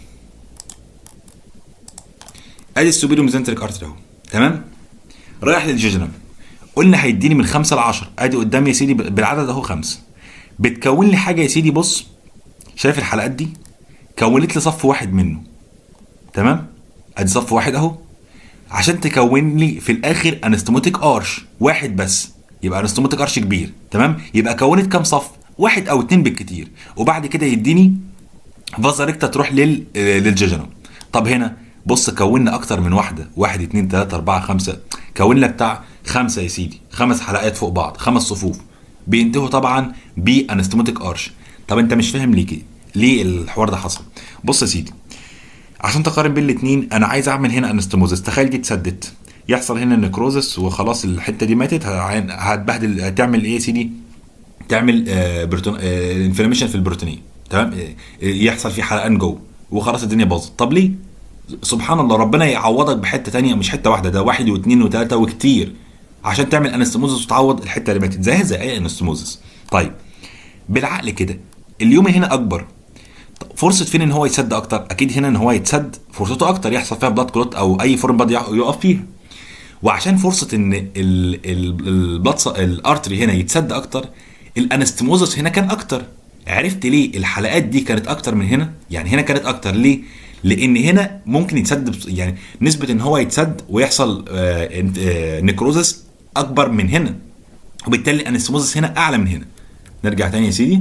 ادي السوبيريو ميزنتريك ارتري اهو تمام رايح للجيجنم قلنا هيديني من 5 ل 10 ادي قدامي يا سيدي بالعدد اهو خمسه بتكون لي حاجه يا سيدي بص شايف الحلقات دي كونت لي صف واحد منه تمام ادي صف واحد اهو عشان تكون لي في الاخر انستموتيك ارش واحد بس يبقى انستموتيك ارش كبير تمام يبقى كونت كام صف واحد او اتنين بالكتير وبعد كده يديني فازا ريكتا تروح لل آه، للجيجنم طب هنا بص كونا اكتر من واحده واحد اتنين تلاته اربعه خمسه كون لك بتاع خمسه يا سيدي خمس حلقات فوق بعض خمس صفوف بينتهوا طبعا بانستموتيك ارش طب انت مش فاهم ليه كده ليه الحوار ده حصل بص يا سيدي عشان تقارن بين الاثنين انا عايز اعمل هنا انستموزس تخيل دي اتسدت يحصل هنا نكروزس وخلاص الحته دي ماتت ه- هتبهدل هتعمل ايه يا سيدي تعمل آه برتون آه انفلاميشن في البروتينيه تمام آه يحصل في حرقان جوه وخلاص الدنيا باظت طب ليه سبحان الله ربنا يعوضك بحته تانية مش حته واحده ده واحد واثنين وثلاثه وكتير عشان تعمل انستموزس وتعوض الحته اللي ماتت زيها زي اي انستموزس طيب بالعقل كده اليوم هنا اكبر طب فرصه فين ان هو يتسد اكتر اكيد هنا ان هو يتسد فرصته اكتر يحصل فيها بلاد كلوت او اي فورم بلاد يقف فيها وعشان فرصه ان ال- ال- البلاد ص- الارتري هنا يتسد اكتر الانستموزس هنا كان اكتر عرفت ليه الحلقات دي كانت اكتر من هنا يعني هنا كانت اكتر ليه لان هنا ممكن يتسد بس- يعني نسبه ان هو يتسد ويحصل آه، انت- آه، نكروزس اكبر من هنا وبالتالي الانستموزس هنا اعلى من هنا نرجع تاني يا سيدي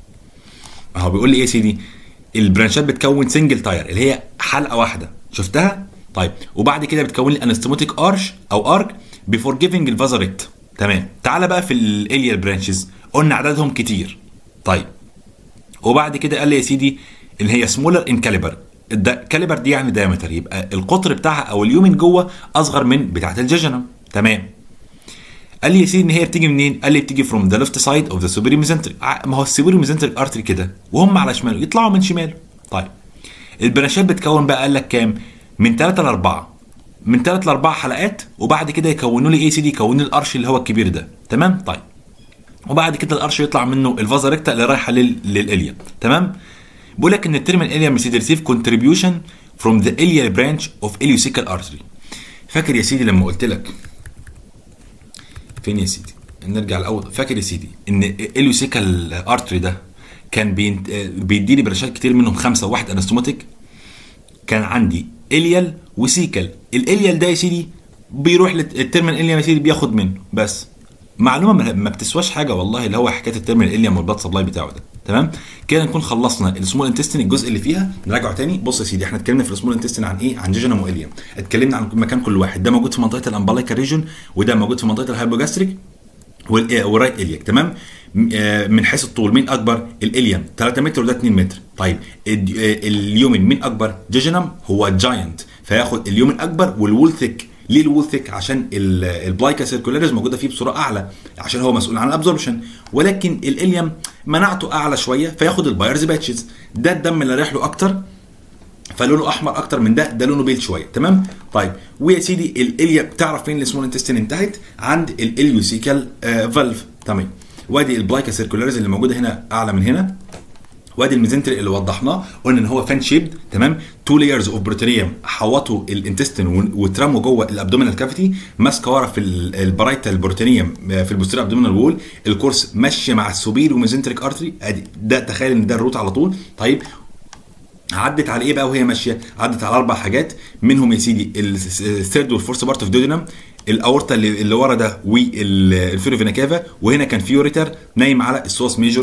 اهو بيقول لي ايه يا سيدي البرانشات بتكون سنجل تاير اللي هي حلقه واحده شفتها طيب وبعد كده بتكون لي انستموتيك ارش او ارك بيفور جيفنج الفازاريت تمام تعالى بقى في الاليال برانشز قلنا عددهم كتير طيب وبعد كده قال لي يا سيدي اللي هي سمولر ان كاليبر كاليبر دي يعني دايمتر يبقى القطر بتاعها او اليومن جوه اصغر من بتاعه الجيجنم تمام قال لي يا سيدي ان هي بتيجي منين؟ قال لي بتيجي فروم ذا ليفت سايد اوف ذا سوبيريور ميزنتريك ما هو السوبيريور ميزنتريك ارتري كده وهم على شماله يطلعوا من شماله طيب البرانشات بتكون بقى قال لك كام؟ من 3 ل 4 من 3 ل 4 حلقات وبعد كده يكونوا لي ايه يا سيدي يكونوا لي الارش اللي هو الكبير ده تمام؟ طيب وبعد كده الارش يطلع منه الفازا ريكتا اللي رايحه لل... للاليا تمام؟ بيقول لك ان الترم الاليا مش ريسيف كونتريبيوشن فروم ذا اليا برانش اوف اليوسيكال ارتري فاكر يا سيدي لما قلت لك فين يا سيدي نرجع الاول فاكر يا سيدي ان اليوسيكال ارتري ده كان بين- بيديني برانشات كتير منهم خمسه وواحد انستوماتيك كان عندي اليال وسيكل الاليال ده يا سيدي بيروح للترمين اليا يا سيدي بياخد منه بس معلومه ما- ما بتسواش حاجه والله اللي هو حكايه الترمين اليا والبلاد سبلاي بتاعه ده تمام كده نكون خلصنا السمول انتستين الجزء اللي فيها نراجعه تاني بص يا سيدي احنا اتكلمنا في السمول انتستين عن ايه عن جيجنم واليم اتكلمنا عن مكان كل واحد ده موجود في منطقه الامبلايكا ريجون وده موجود في منطقه الهايبوجاستريك وال- والرايت الياك تمام م- آه، من حيث الطول مين اكبر الاليم 3 متر وده 2 متر طيب الد- آه، اليومن مين اكبر جيجنم هو جاينت فياخد اليومن اكبر والوول ثيك ليه الوول ثيك عشان ال- البلايكا سيركولاريز موجوده فيه بصوره اعلى عشان هو مسؤول عن الابزوربشن ولكن الاليم مناعته اعلى شويه فياخد البايرز باتشز ده الدم اللي رايح له اكتر فلونه احمر اكتر من ده ده لونه بيل شويه تمام طيب ويا سيدي الاليا بتعرف فين السمول انتستين انتهت عند الاليوسيكال آه فالف تمام وادي البلايكا سيركولاريز اللي موجوده هنا اعلى من هنا وادي الميزنتري اللي وضحناه قلنا ان هو فان شيبد تمام تو لايرز اوف بروتينيوم حوطوا الانتستين واترموا جوه الابدومينال كافيتي ماسكه ورا في ال- البرايتا البروتينيوم في البوستيريور ابدومينال وول الكورس ماشيه مع السوبيريو ميزنتريك ارتري ادي ده تخيل ان ده الروت على طول طيب عدت على ايه بقى وهي ماشيه؟ عدت على اربع حاجات منهم يا سيدي الثيرد والفورث بارت اوف دودينم الاورتا اللي, اللي ورا ده والفيروفينا كافا وهنا كان في يوريتر نايم على السوس ميجور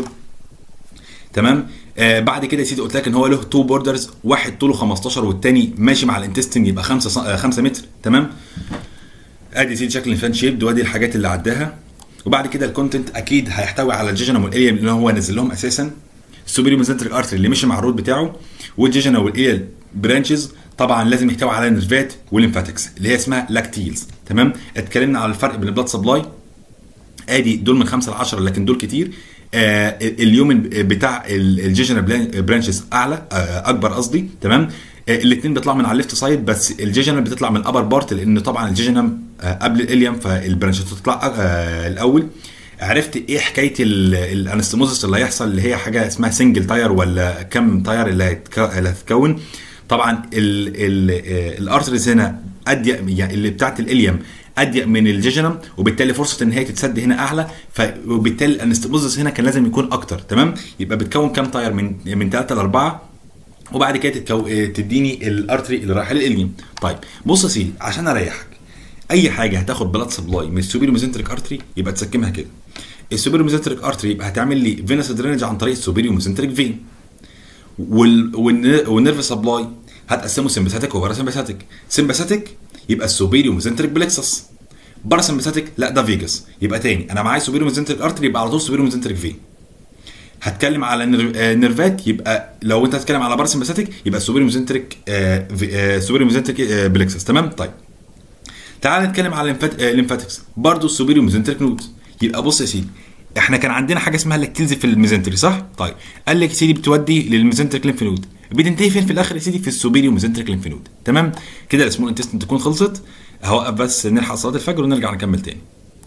تمام آه بعد كده يا سيدي قلت لك ان هو له تو بوردرز واحد طوله 15 والتاني ماشي مع الانتستين يبقى 5 5 متر تمام ادي يا سيدي شكل الفان شيب وادي الحاجات اللي عداها وبعد كده الكونتنت اكيد هيحتوي على الجيجنم والاليم اللي هو نزل لهم اساسا السوبيريو ميزنتريك ارتري اللي مشي مع الروت بتاعه والجيجنا والاليال برانشز طبعا لازم يحتوي على نيرفات والليمفاتكس اللي هي اسمها لاكتيلز تمام اتكلمنا على الفرق بين البلاد سبلاي ادي دول من 5 ل 10 لكن دول كتير آه اليومن بتاع الجيجنا برانشز اعلى آه اكبر قصدي تمام آه الاثنين بيطلعوا من على الليفت سايد بس الجيجنا بتطلع من الابر بارت لان طبعا الجيجنا آه قبل الاليم فالبرانشز تطلع آه الاول عرفت ايه حكايه الانستموزس اللي هيحصل اللي هي حاجه اسمها سنجل تاير ولا كم تاير اللي, هتكو... اللي هتتكون طبعا الارتريز هنا اضيق يعني اللي بتاعت الاليم اضيق من الجيجنم وبالتالي فرصه ان هي تتسد هنا اعلى وبالتالي الانستموزس هنا كان لازم يكون اكتر تمام يبقى بتكون كام تاير من من 3 ل 4 وبعد كده تتكو... تديني الارتري اللي رايحه للاليم طيب بص يا سيدي عشان اريحك اي حاجه هتاخد بلاد سبلاي من السوبيريو ميزنتريك ارتري يبقى تسكمها كده السوبيريو ميزنتريك ارتري يبقى هتعمل لي فينس درينج عن طريق السوبيريو ميزنتريك فين وال... والنيرف سبلاي هتقسمه سمباثيك وباراسمباثيك سمباثيك يبقى السوبيريو ميزنتريك بلكسس باراسمباثيك لا ده فيجاس يبقى تاني انا معايا سوبيريو ميزنتريك ارتري يبقى على طول سوبيريو ميزنتريك فين هتكلم على نيرفات يبقى لو انت هتتكلم على باراسمباثيك يبقى سوبيريو ميزنتريك سوبيريو ميزنتريك بلكسس تمام طيب تعال نتكلم على الليمفاتكس برضه السوبيريو ميزنتريك نود يبقى بص يا سيدي احنا كان عندنا حاجه اسمها لاكتيلز في الميزنتري صح؟ طيب قال لك يا سيدي بتودي للميزنتريك ليمف نود بتنتهي فين في الاخر يا سيدي في السوبيريو ميزنتريك ليمف نود تمام؟ كده الاسمول انتستين تكون خلصت هوقف بس نلحق صلاه الفجر ونرجع نكمل تاني.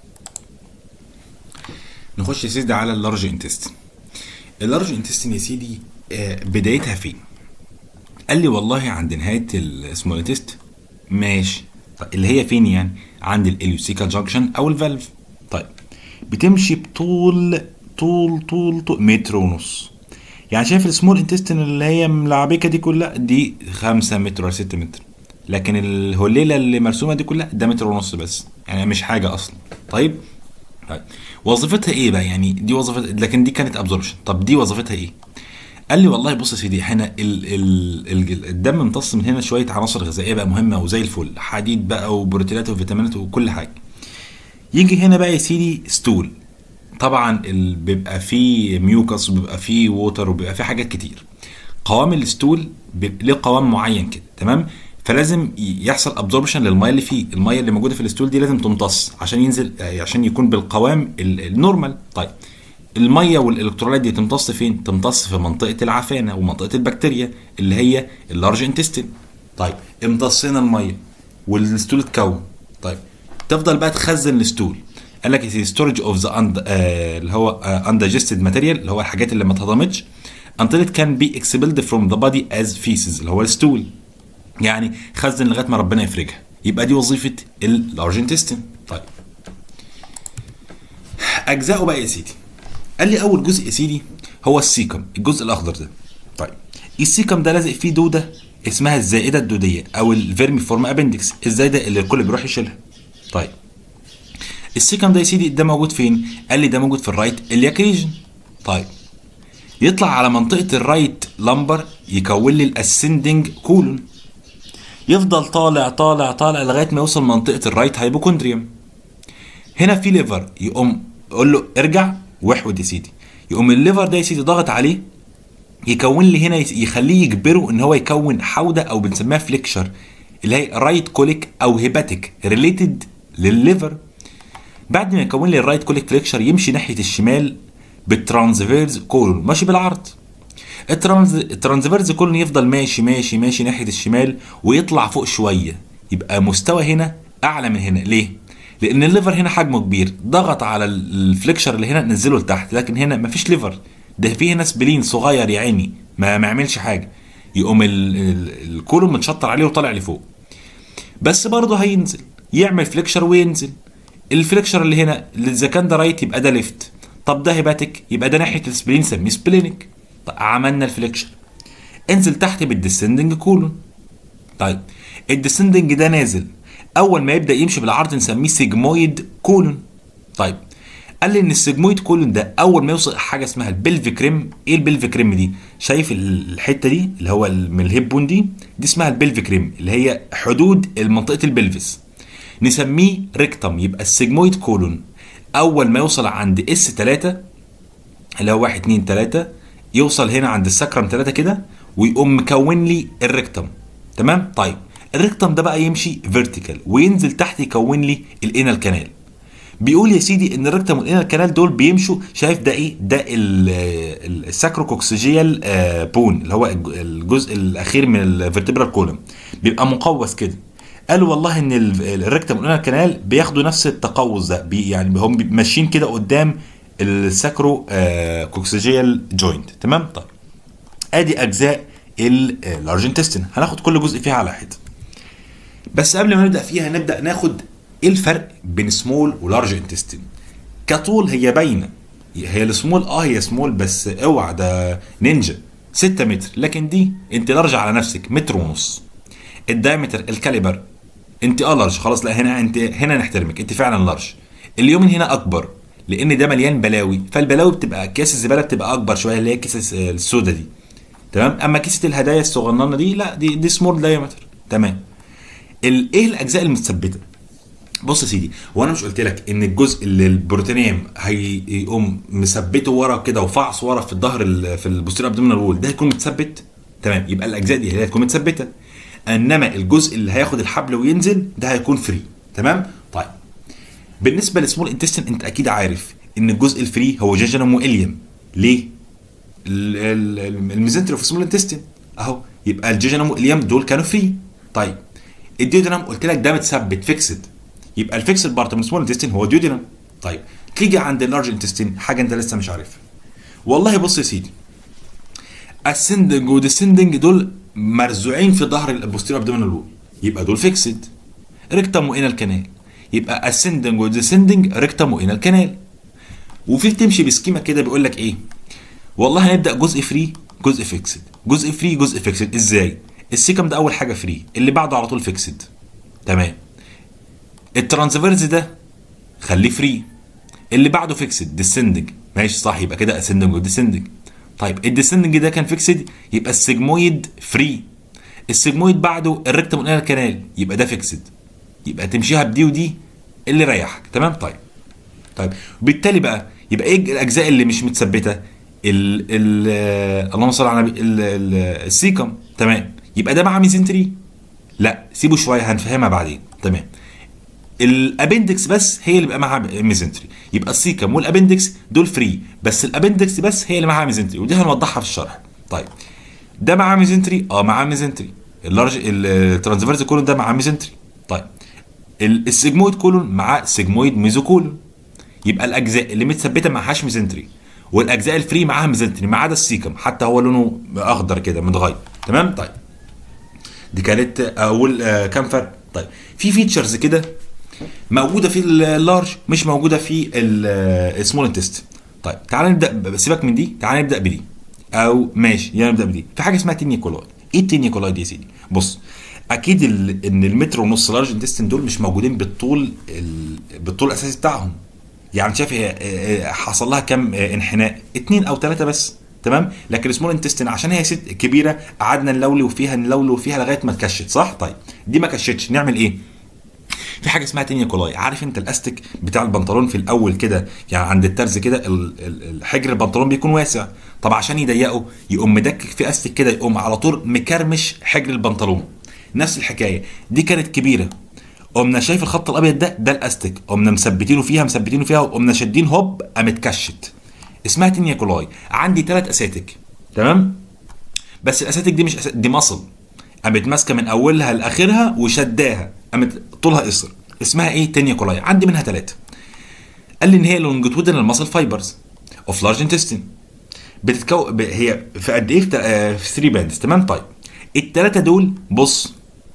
نخش يا سيدي على اللارج انتستين. اللارج انتستين يا سيدي آه بدايتها فين؟ قال لي والله عند نهايه السمول انتست ماشي طيب اللي هي فين يعني؟ عند الاليوسيكال جانكشن او الفالف طيب بتمشي بطول طول طول طول متر ونص يعني شايف السمول انتستين اللي هي ملعبكه دي كلها دي 5 متر ولا 6 متر لكن الهليله اللي مرسومه دي كلها ده متر ونص بس يعني مش حاجه اصلا طيب طيب وظيفتها ايه بقى يعني دي وظيفتها لكن دي كانت ابزوربشن طب دي وظيفتها ايه قال لي والله بص يا سيدي احنا ال ال ال الدم امتص من هنا شويه عناصر غذائيه بقى مهمه وزي الفل حديد بقى وبروتينات وفيتامينات وكل حاجه يجي هنا بقى يا سيدي ستول طبعا ال... بيبقى فيه ميوكس وبيبقى فيه ووتر وبيبقى فيه حاجات كتير قوام الستول بيبقى ليه قوام معين كده تمام فلازم يحصل ابزوربشن للميه اللي فيه الميه اللي موجوده في الستول دي لازم تمتص عشان ينزل عشان يكون بالقوام النورمال طيب الميه والالكترولايت دي تمتص فين تمتص في منطقه العفانه ومنطقه البكتيريا اللي هي اللارج انتستين طيب امتصينا الميه والستول اتكون طيب تفضل بقى تخزن الستول قال لك ستورج اوف ذا اللي هو اندجستد ماتيريال اللي هو الحاجات اللي ما اتهضمتش until it can be expelled from the body as feces اللي هو الستول يعني خزن لغايه ما ربنا يفرجها يبقى دي وظيفه اللارج انتستين طيب اجزائه بقى يا سيدي قال لي اول جزء يا سيدي هو السيكم الجزء الاخضر ده طيب السيكم ده لازق فيه دوده اسمها الزائده الدوديه او الفيرمي فورم ابندكس الزايده اللي الكل بيروح يشيلها طيب السيكم ده يا سيدي ده موجود فين قال لي ده موجود في الرايت الياك ريجن طيب يطلع على منطقه الرايت لمبر يكون لي الاسندنج كولون يفضل طالع طالع طالع لغايه ما يوصل منطقه الرايت هايبوكوندريوم هنا في ليفر يقوم يقول له ارجع واحود يا سيدي يقوم الليفر ده يا سيدي ضاغط عليه يكون لي هنا يخليه يجبره ان هو يكون حوده او بنسميها فليكشر اللي هي رايت كوليك او هيباتيك ريليتد للليفر بعد ما يكون لي الرايت كوليك فليكشر يمشي ناحيه الشمال بالترانسفيرز كولون ماشي بالعرض الترانز الترانسفيرز كولون يفضل ماشي ماشي ماشي ناحيه الشمال ويطلع فوق شويه يبقى مستوى هنا اعلى من هنا ليه لان الليفر هنا حجمه كبير ضغط على الفليكشر اللي هنا نزله لتحت لكن هنا مفيش ليفر ده في هنا سبلين صغير يا عيني ما ما يعملش حاجه يقوم ال- ال- الكولون متشطر عليه وطالع لفوق بس برضه هينزل يعمل فليكشر وينزل الفليكشر اللي هنا اللي اذا كان ده رايت يبقى ده ليفت طب ده هيباتيك يبقى ده ناحيه السبلين نسميه سبلينك طب عملنا الفليكشر انزل تحت بالديسندنج كولون طيب الديسندنج ده نازل اول ما يبدا يمشي بالعرض نسميه سيجمويد كولون طيب قال لي ان السيجمويد كولون ده اول ما يوصل حاجه اسمها البلفيك ريم ايه البلفيك ريم دي شايف ال- الحته دي اللي هو ال- من الهيب بون دي دي اسمها البلفيك ريم اللي هي حدود منطقه البلفس نسميه ريكتم يبقى السيجمويد كولون اول ما يوصل عند اس 3 اللي هو 1 2 3 يوصل هنا عند السكرم 3 كده ويقوم مكون لي الريكتم تمام طيب الريكتم ده بقى يمشي فيرتيكال وينزل تحت يكون لي الانال كانال بيقول يا سيدي ان الريكتم والانال كانال دول بيمشوا شايف ده ايه ده ال- ال- الساكروكوكسيجيال آه، بون اللي هو الج- الجزء الاخير من الفرتبرال كولوم بيبقى مقوس كده قالوا والله ان ال- الريكتم والانال كانال بياخدوا نفس التقوس ده بي يعني هم بي- ماشيين كده قدام الساكرو آه، كوكسيجيال جوينت تمام طيب ادي اجزاء اللارج انتستين هناخد كل جزء فيها على حده بس قبل ما نبدا فيها نبدا ناخد ايه الفرق بين سمول ولارج انتستين كطول هي باينه هي السمول اه هي سمول بس اوعى ده نينجا 6 متر لكن دي انت لارج على نفسك متر ونص الدايمتر الكاليبر انت اه لارج خلاص لا هنا انت هنا نحترمك انت فعلا لارج اليومن هنا اكبر لان ده مليان بلاوي فالبلاوي بتبقى اكياس الزباله بتبقى اكبر شويه اللي هي كيس السودا دي تمام اما كيسه الهدايا الصغننه دي لا دي دي سمول دايمتر تمام ال- ايه الاجزاء المتثبته بص يا سيدي هو انا مش قلت لك ان الجزء اللي البروتينيوم هيقوم مثبته ورا كده وفعص ورا في الظهر ال- في البوستير ابدومينال وول ده هيكون متثبت تمام يبقى الاجزاء دي هي هتكون متثبته انما الجزء اللي هياخد الحبل وينزل ده هيكون فري تمام طيب بالنسبه للسمول انتستين انت اكيد عارف ان الجزء الفري هو جيجنوم واليم ليه ال- ال- الميزنتري في سمول انتستين اهو يبقى الجيجنوم واليم دول كانوا فري طيب الديودنم قلت لك ده متثبت فيكسد يبقى الفيكسد بارت من سمول انتستين هو الديودنم طيب تيجي عند اللارج انتستين حاجه انت لسه مش عارفها والله بص يا سيدي السندنج وديسندنج دول مرزوعين في ظهر البوستير ابدومينال وول يبقى دول فيكسد ريكتم وانال كانال يبقى اسندنج وديسندنج ريكتم وانال كانال وفي بتمشي بسكيما كده بيقول لك ايه والله هنبدا جزء فري جزء فيكسد جزء فري جزء فيكسد ازاي السيكم ده اول حاجه فري اللي بعده على طول فيكسد تمام الترانسفيرز ده خليه فري اللي بعده فيكسد ديسندنج ماشي صح يبقى كده اسندنج وديسندنج طيب الديسندنج ده كان فيكسد يبقى السيجمويد فري السيجمويد بعده الريكتم والانال كانال يبقى ده فيكسد يبقى تمشيها بدي ودي اللي يريحك تمام طيب طيب بالتالي بقى يبقى ايه الاجزاء اللي مش متثبته ال ال آه، اللهم صل على النبي ال- ال- السيكم تمام يبقى ده مع ميزنتري لا سيبه شويه هنفهمها بعدين تمام الابندكس بس هي اللي بقى معاها ميزنتري يبقى السيكم والابندكس دول فري بس الابندكس بس هي اللي معاها ميزنتري ودي هنوضحها في الشرح طيب ده معاه ميزنتري اه معاه ميزنتري اللارج الترانسفيرس كولون ده معاه ميزنتري طيب ال- السيجمويد كولون معاه سيجمويد ميزوكولون يبقى الاجزاء اللي متثبته معهاش ميزنتري والاجزاء الفري معاها ميزنتري ما عدا السيكم حتى هو لونه اخضر كده متغير تمام طيب دي كانت اول آه، كام فرق طيب في فيتشرز كده موجوده في اللارج مش موجوده في السمول انتست طيب تعال نبدا ب- سيبك من دي تعال نبدا بدي او ماشي يلا نبدا بدي في حاجه اسمها تينيكولاي ايه التينيكولاي دي يا سيدي بص اكيد ال- ان المتر ونص لارج انتستين دول مش موجودين بالطول ال- بالطول الاساسي بتاعهم يعني شايف هي آه، آه، حصل لها كام آه، انحناء اتنين او ثلاثه بس تمام لكن السمول انتستين عشان هي ست كبيره قعدنا نلولو فيها نلولو فيها لغايه ما اتكشت صح طيب دي ما كشتش نعمل ايه في حاجه اسمها تينيا كولاي عارف انت الاستيك بتاع البنطلون في الاول كده يعني عند الترز كده ال- ال- الحجر البنطلون بيكون واسع طب عشان يضيقه يقوم مدكك في استيك كده يقوم على طول مكرمش حجر البنطلون نفس الحكايه دي كانت كبيره قمنا شايف الخط الابيض ده ده الاستيك قمنا مثبتينه فيها مثبتينه فيها وقمنا شادين هوب قامت كشت اسمها تينيا كولاي عندي ثلاث اساتك تمام بس الاساتك دي مش أساتك دي مصل قامت ماسكه من اولها لاخرها وشداها قامت طولها قصر اسمها ايه تينيا كولاي عندي منها ثلاثه قال لي ان هي لونجيتودينال ماسل فايبرز اوف لارج انتستين بتتكون ب- هي في قد ايه في 3 باندز تمام طيب الثلاثه دول بص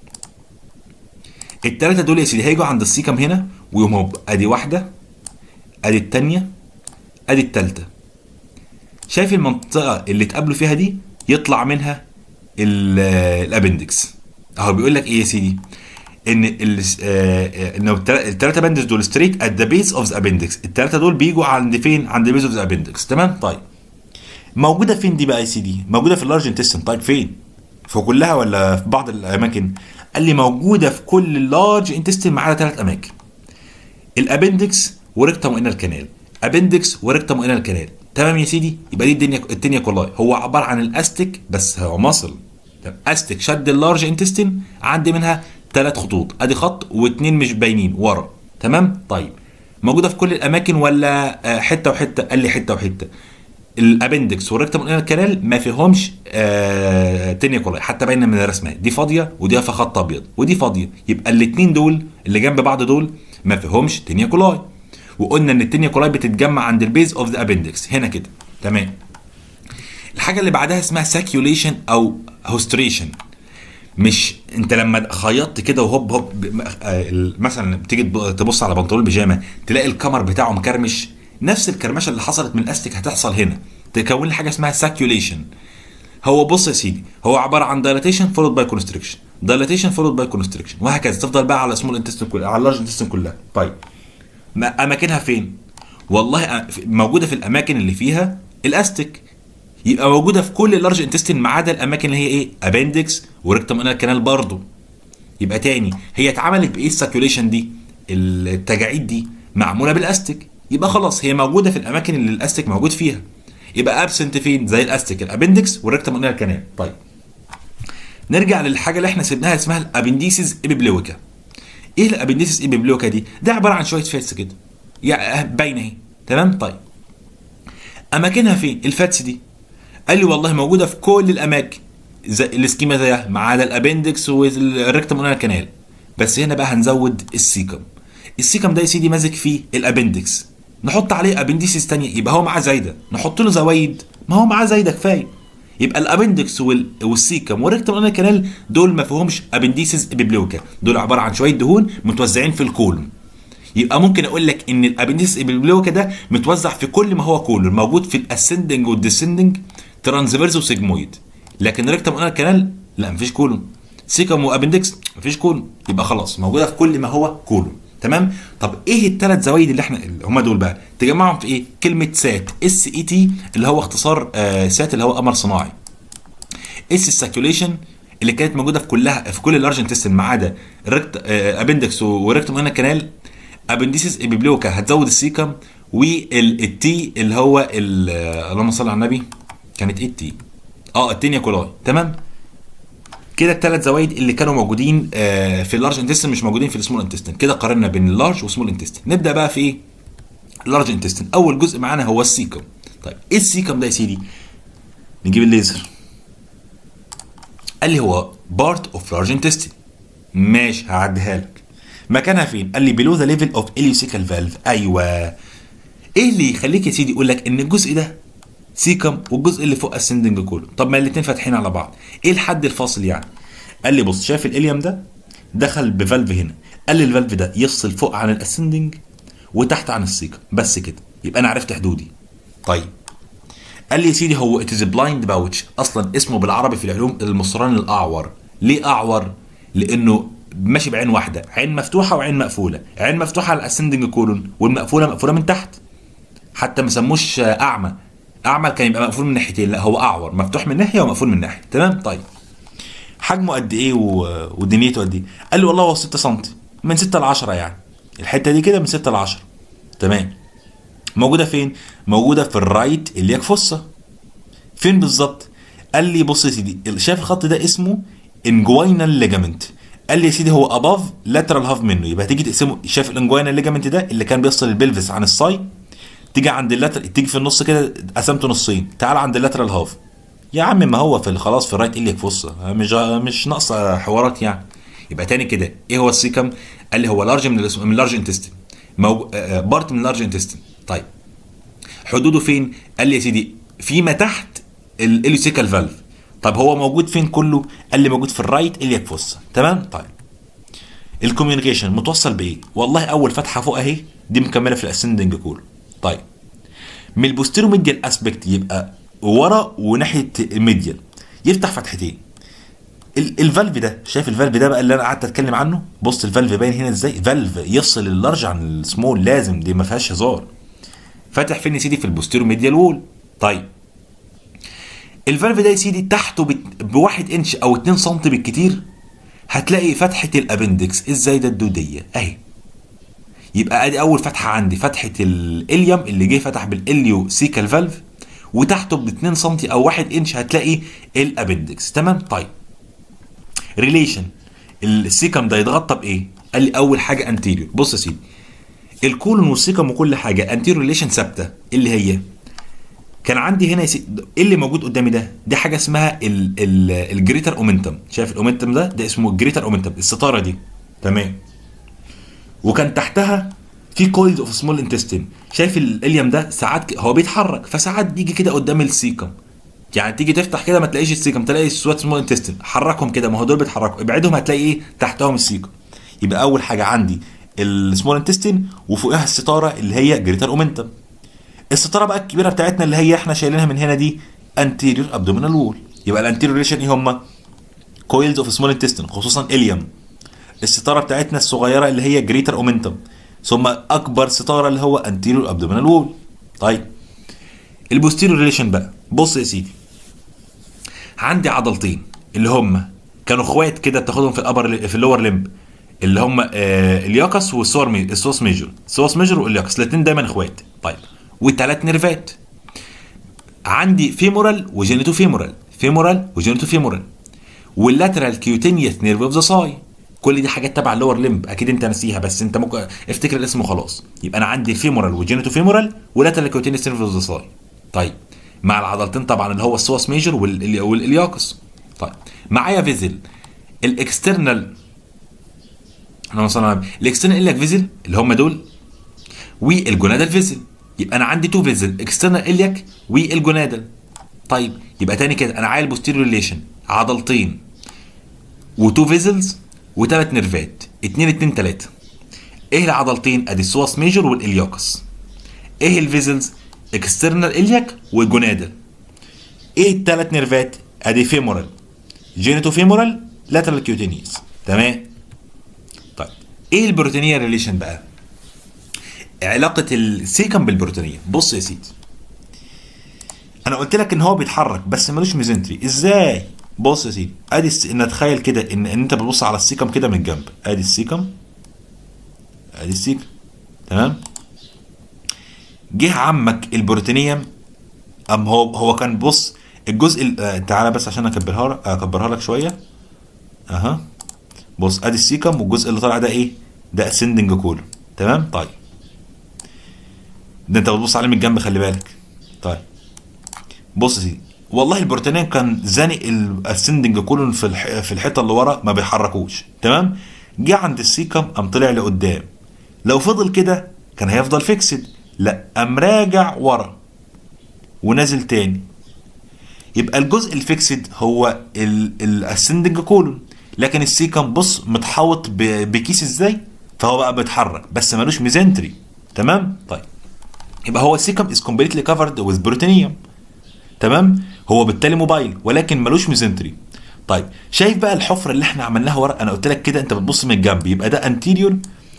الثلاثه دول يا سيدي هيجوا عند السيكم هنا ويقوموا ادي واحده ادي الثانيه ادي الثالثه شايف المنطقه اللي اتقابلوا فيها دي يطلع منها ال- الابندكس اهو بيقول لك ايه يا سيدي ان ال ان الثلاثه باندز دول ستريت ات ذا بيس اوف ذا ابندكس الثلاثه دول بيجوا عند فين عند بيس اوف ذا ابندكس تمام طيب موجوده فين دي بقى يا سيدي موجوده في اللارج انتستين طيب فين في كلها ولا في بعض الاماكن قال لي موجوده في كل اللارج انتستين ما عدا ثلاث اماكن الابندكس وريكتم وانال كانال ابندكس وريكتم وانال كانال تمام يا سيدي يبقى دي الدنيا الدنيا كلها هو عباره عن الاستيك بس هو مصل طب استيك شد اللارج انتستين عندي منها ثلاث خطوط ادي خط واثنين مش باينين ورا تمام طيب موجوده في كل الاماكن ولا آه، حته وحته قال لي حته وحته الابندكس والريكتم وانال كانال ما فيهمش آه تنيا كولاي حتى باينه من الرسمه دي فاضيه ودي فيها خط ابيض ودي فاضيه يبقى الاثنين دول اللي جنب بعض دول ما فيهمش تنيا كولاي وقلنا ان التنيا كولاي بتتجمع عند البيز اوف ذا ابندكس هنا كده تمام الحاجه اللي بعدها اسمها ساكيوليشن او هوستريشن مش انت لما خيطت كده وهوب هوب ب- آه، ال- مثلا بتيجي تب- تبص على بنطلون البيجامه تلاقي الكمر بتاعه مكرمش نفس الكرمشه اللي حصلت من الاستيك هتحصل هنا تكون لي حاجه اسمها ساكيوليشن هو بص يا سيدي هو عباره عن دايلاتيشن فولود باي كونستريكشن دايلاتيشن فولود باي كونستريكشن وهكذا تفضل بقى على سمول انتستين كلها على اللارج انتستين كلها طيب ما اماكنها فين والله أ- في- موجوده في الاماكن اللي فيها الاستيك يبقى موجوده في كل اللارج انتستين ما عدا الاماكن اللي هي ايه ابندكس وريكتم انال كانال برضه يبقى تاني هي اتعملت بايه الساكيوليشن دي التجاعيد دي معموله بالاستيك يبقى خلاص هي موجوده في الاماكن اللي الاستيك موجود فيها يبقى ابسنت فين زي الاستيك الابندكس والريكتم انال كانال طيب نرجع للحاجه اللي احنا سيبناها اسمها الابنديسيس ابيبلويكا ايه الابنديسيس ابيبلويكا دي ده عباره عن شويه فاتس كده يعني باينه اهي تمام طيب اماكنها فين الفاتس دي قال لي والله موجوده في كل الاماكن زي السكيما زيها ما عدا الابندكس والريكتم انال كانال بس هنا بقى هنزود السيكم السيكم ده يا سيدي ماسك فيه الابندكس نحط عليه ابنديسيس تانية يبقى هو معاه زايده نحط له زوايد ما هو معاه زايده كفايه يبقى الابندكس وال... والسيكم والريكتم انال كانال دول ما فيهمش ابنديسيس ابيبلوكا دول عباره عن شويه دهون متوزعين في الكولون يبقى ممكن اقول لك ان الابنديس ابيبلوكا ده متوزع في كل ما هو كولون موجود في الاسندنج والديسندنج ترانسفيرز وسيجمويد لكن ريكتم انال كانال لا مفيش كولون سيكم وابندكس مفيش كولون يبقى خلاص موجوده في كل ما هو كولون تمام طب ايه الثلاث زوايد اللي احنا اللي هم دول بقى تجمعهم في ايه كلمه سات اس اي تي اللي هو اختصار آه سات اللي هو قمر صناعي اس الساكيوليشن اللي كانت موجوده في كلها في كل اللارج انتستين ما عدا الريكت آه ابندكس وريكتوم انال كانال ابنديسيس ابيبلوكا هتزود السيكم والتي اللي هو ال- آه، اللهم صل على النبي كانت ايه التي اه التينيا كولاي تمام كده الثلاث زوايد اللي كانوا موجودين آه، في اللارج انتستين مش موجودين في السمول انتستين كده قارنا بين اللارج والسمول انتستين نبدا بقى في ايه اللارج انتستين اول جزء معانا هو السيكم طيب ايه السيكم ده يا سيدي نجيب الليزر قال لي هو بارت اوف لارج انتستين ماشي هعديها لك مكانها فين قال لي below the level of ileocecal valve ايوه ايه اللي يخليك يا سيدي يقول لك ان الجزء ده سيكم والجزء اللي فوق اسندنج كولون طب ما الاثنين فاتحين على بعض ايه الحد الفاصل يعني قال لي بص شايف الاليوم ده دخل بفالف هنا قال لي الفالف ده يفصل فوق عن الاسندنج وتحت عن السيكم بس كده يبقى انا عرفت حدودي طيب قال لي يا سيدي هو اتز بلايند باوتش اصلا اسمه بالعربي في العلوم المصران الاعور ليه اعور لانه ماشي بعين واحده عين مفتوحه وعين مقفوله عين مفتوحه على الاسندنج كولون والمقفوله مقفوله من تحت حتى ما سموش اعمى اعمى كان يبقى مقفول من ناحيتين لا هو اعور مفتوح من ناحيه ومقفول من ناحيه تمام طيب حجمه قد ايه و... ودنيته قد ايه قال لي والله هو 6 سم من 6 ل 10 يعني الحته دي كده من 6 ل 10 تمام موجوده فين موجوده في الرايت اللي فصه فين بالظبط قال لي بص يا سيدي شايف الخط ده اسمه انجوينال ليجامنت قال لي يا سيدي هو اباف لاترال هاف منه يبقى تيجي تقسمه شايف الانجوينال ليجامنت ده اللي كان بيفصل البلفس عن الساي تيجي عند اللاترال تيجي في النص كده قسمته نصين تعال عند اللاترال هاف يا عم ما هو في خلاص في الرايت اللي فصه مش مش ناقصه حوارات يعني يبقى تاني كده ايه هو السيكم قال لي هو لارج من الاسم- من لارج انتستين موج... بارت من لارج انتستين طيب حدوده فين قال لي يا سيدي فيما تحت الاليوسيكال فالف طب هو موجود فين كله قال لي موجود في الرايت الياك فوسا تمام طيب الكوميونيكيشن متوصل بايه والله اول فتحه فوق اهي دي مكمله في الاسندنج كول طيب من البوستيرو ميديال اسبكت يبقى ورا وناحيه الميديال يفتح فتحتين ال- الفالف ده شايف الفالف ده بقى اللي انا قعدت اتكلم عنه بص الفالف باين هنا ازاي فالف يفصل اللارج عن السمول لازم دي ما فيهاش هزار فاتح فين يا سيدي في البوستيرو ميديال وول طيب الفالف ده يا سيدي تحته بت- بواحد انش او 2 سم بالكتير هتلاقي فتحه الابندكس ازاي ده الدوديه اهي يبقى ادي اول فتحه عندي فتحه الاليوم اللي جه فتح بالاليو سيكال فالف وتحته ب 2 سم او 1 انش هتلاقي الابندكس تمام طيب ريليشن السيكم ده يتغطى بايه قال لي اول حاجه انتيريور بص يا سيدي الكولون والسيكم وكل حاجه انتيريور ريليشن ثابته اللي هي كان عندي هنا يا سيدي ايه اللي موجود قدامي ده دي حاجه اسمها الجريتر اومنتم شايف الاومنتم ده ده اسمه الجريتر اومنتم الستاره دي تمام وكان تحتها في كويلز اوف سمول انتستين شايف الاليم ده ساعات ك- هو بيتحرك فساعات بيجي كده قدام السيكم يعني تيجي تفتح كده ما تلاقيش السيكم تلاقي السوات سمول انتستين حركهم كده ما هو دول بيتحركوا ابعدهم هتلاقي ايه تحتهم السيكم يبقى اول حاجه عندي السمول انتستين وفوقها الستاره اللي هي جريتر اومنتم الستاره بقى الكبيره بتاعتنا اللي هي احنا شايلينها من هنا دي انتيريور ابدومينال وول يبقى الانتيريور ريليشن ايه هم كويلز اوف سمول انتستين خصوصا اليوم الستاره بتاعتنا الصغيره اللي هي جريتر اومنتم ثم اكبر ستاره اللي هو انتيريور ابدومينال وول طيب البوستيريور ريليشن بقى بص يا سيدي عندي عضلتين اللي هم كانوا اخوات كده بتاخدهم في الابر في اللور لمب اللي هم آه الياكس والسور مي... السوس ميجور السوس ميجور والياكس الاثنين دايما اخوات طيب وثلاث نيرفات عندي فيمورال وجينيتو فيمورال فيمورال وجينيتو فيمورال واللاترال كيوتينيوس نيرف اوف ذا ساي كل دي حاجات تبع اللور لمب اكيد انت ناسيها بس انت ممكن افتكر الاسم وخلاص يبقى انا عندي فيمورال وجينيتو فيمورال ولاترال كيوتينيوس نيرف اوف ذا ساي طيب مع العضلتين طبعا اللي هو السوس ميجر وال- والالياكس طيب معايا فيزل الاكسترنال انا مثلا الاكسترنال الياك فيزل اللي هم دول والجونادال فيزل يبقى انا عندي تو فيزل اكسترنال الياك والجونادال طيب يبقى تاني كده انا عايل بوستيريور ريليشن عضلتين وتو فيزلز وثلاث نيرفات اتنين اتنين تلاته ايه العضلتين ادي السواس ميجر والالياكس ايه الفيزلز اكسترنال الياك والجونادال ايه الثلاث نيرفات ادي فيمورال جينيتو فيمورال لاترال كيوتينيوس تمام طيب ايه البروتينيه ريليشن بقى علاقه السيكم بالبروتينيه بص يا سيدي انا قلت لك ان هو بيتحرك بس ملوش ميزنتري ازاي بص يا سيدي ادي الس... نتخيل كده ان ان انت بتبص على السيكم كده من الجنب ادي السيكم ادي السيكم تمام جه عمك البروتينيوم ام هو هو كان بص الجزء ال- آه، تعالى بس عشان اكبرها لك اكبرها لك شويه اها بص ادي السيكم والجزء اللي طالع ده ايه ده اسندنج كول تمام طيب ده انت بتبص عليه من الجنب خلي بالك طيب بص يا سيدي والله البروتينين كان زانق الاسندنج كولون في الح... في الحته اللي ورا ما بيحركوش تمام جه عند السيكم قام طلع لقدام لو فضل كده كان هيفضل فيكسد لا قام راجع ورا ونازل تاني يبقى الجزء الفيكسد هو الاسندنج كولون لكن السيكم بص متحوط ب- بكيس ازاي فهو بقى بيتحرك بس ملوش ميزنتري تمام طيب يبقى هو السيكم از كومبليتلي كفرد وذ بروتينيوم تمام هو بالتالي موبايل ولكن ملوش ميزنتري طيب شايف بقى الحفره اللي احنا عملناها ورا انا قلت لك كده انت بتبص من الجنب يبقى ده انتيريور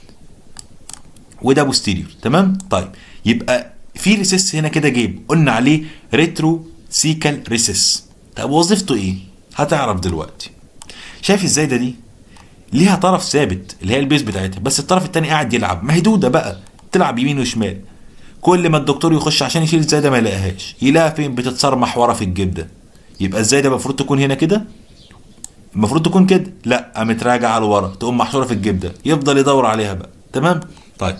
وده بوستيريور تمام طيب يبقى في ريسيس هنا كده جيب قلنا عليه ريترو سيكال ريسيس طب وظيفته ايه هتعرف دلوقتي شايف ازاي ده دي ليها طرف ثابت اللي هي البيز بتاعتها بس الطرف التاني قاعد يلعب مهدوده بقى تلعب يمين وشمال كل ما الدكتور يخش عشان يشيل الزايده ما يلاقيهاش يلاقيها فين بتتصرمح ورا في الجبده يبقى الزايده المفروض تكون هنا كده المفروض تكون كده لا قامت راجعه لورا تقوم محشوره في الجبده يفضل يدور عليها بقى تمام طيب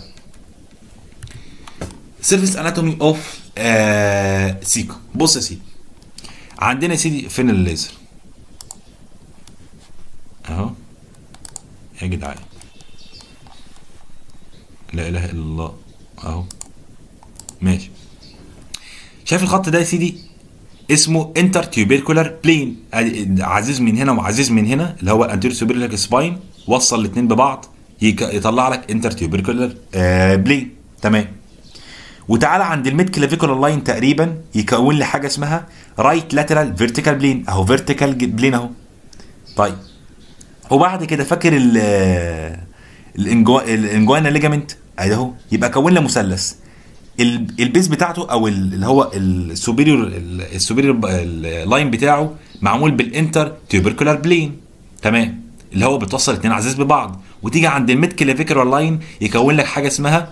سيرفيس اناتومي اوف سيكو بص يا سيدي عندنا يا سيدي فين الليزر اهو يا جدعان لا اله الا الله اهو ماشي شايف الخط ده يا سيدي اسمه انتر تيوبيركولار بلين عزيز من هنا وعزيز من هنا اللي هو انتيريور سوبيريور سباين وصل الاثنين ببعض يك- يطلع لك انتر تيوبيركولار بلين تمام وتعالى عند الميد كلافيكولار لاين تقريبا يكون لي حاجه اسمها رايت لاترال فيرتيكال بلين اهو فيرتيكال بلين اهو طيب وبعد كده فاكر ال الانجو- الانجوانا ليجامنت ادي اهو يبقى كون لي مثلث ال- البيز بتاعته او ال- اللي هو السوبيريور السوبيريور اللاين بتاعه معمول بالانتر تيوبركولار بلين تمام اللي هو بتوصل اتنين عزيز ببعض وتيجي عند الميد كلافيكولار لاين يكون لك حاجه اسمها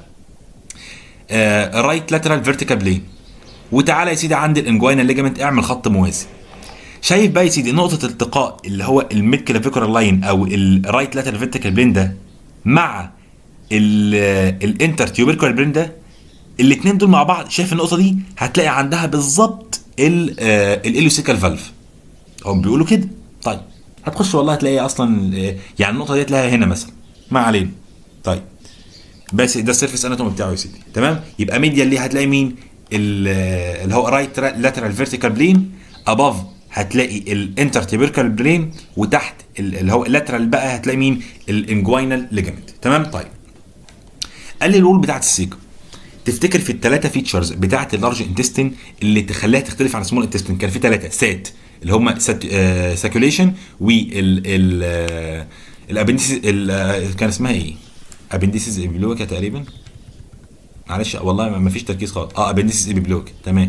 رايت لاترال فيرتيكال بلين وتعالى يا سيدي عند الانجوانا ليجامنت اعمل خط موازي شايف بقى يا سيدي نقطه التقاء اللي هو الميد كلافيكولار لاين او الرايت لاترال فيرتيكال بلين ده مع الانتر تيوبركولار بلين ده الاثنين دول مع بعض شايف النقطه دي هتلاقي عندها بالظبط الاليوسيكال فالف هم بيقولوا كده طيب هتخش والله هتلاقي اصلا آه، يعني النقطه دي هتلاقيها هنا مثلا ما علينا طيب بس ده السيرفيس اناتومي بتاعه يا سيدي تمام يبقى ميديا اللي هتلاقي مين ال- آه، اللي هو رايت لاترال فيرتيكال بلين اباف هتلاقي الانتر تيبركال بلين وتحت ال- اللي هو اللاترال بقى هتلاقي مين الانجوينال ليجامنت تمام طيب قال لي الرول بتاعت السيكم تفتكر في الثلاثه فيتشرز بتاعت اللارج انتستين اللي تخليها تختلف عن سمول انتستين كان في ثلاثه سات اللي هم ساكيوليشن وال ال الابنديسيس كان اسمها ايه؟ ابنديسيس ابيبلوكا تقريبا معلش والله ما فيش تركيز خالص اه ابنديسيس ابيبلوكا تمام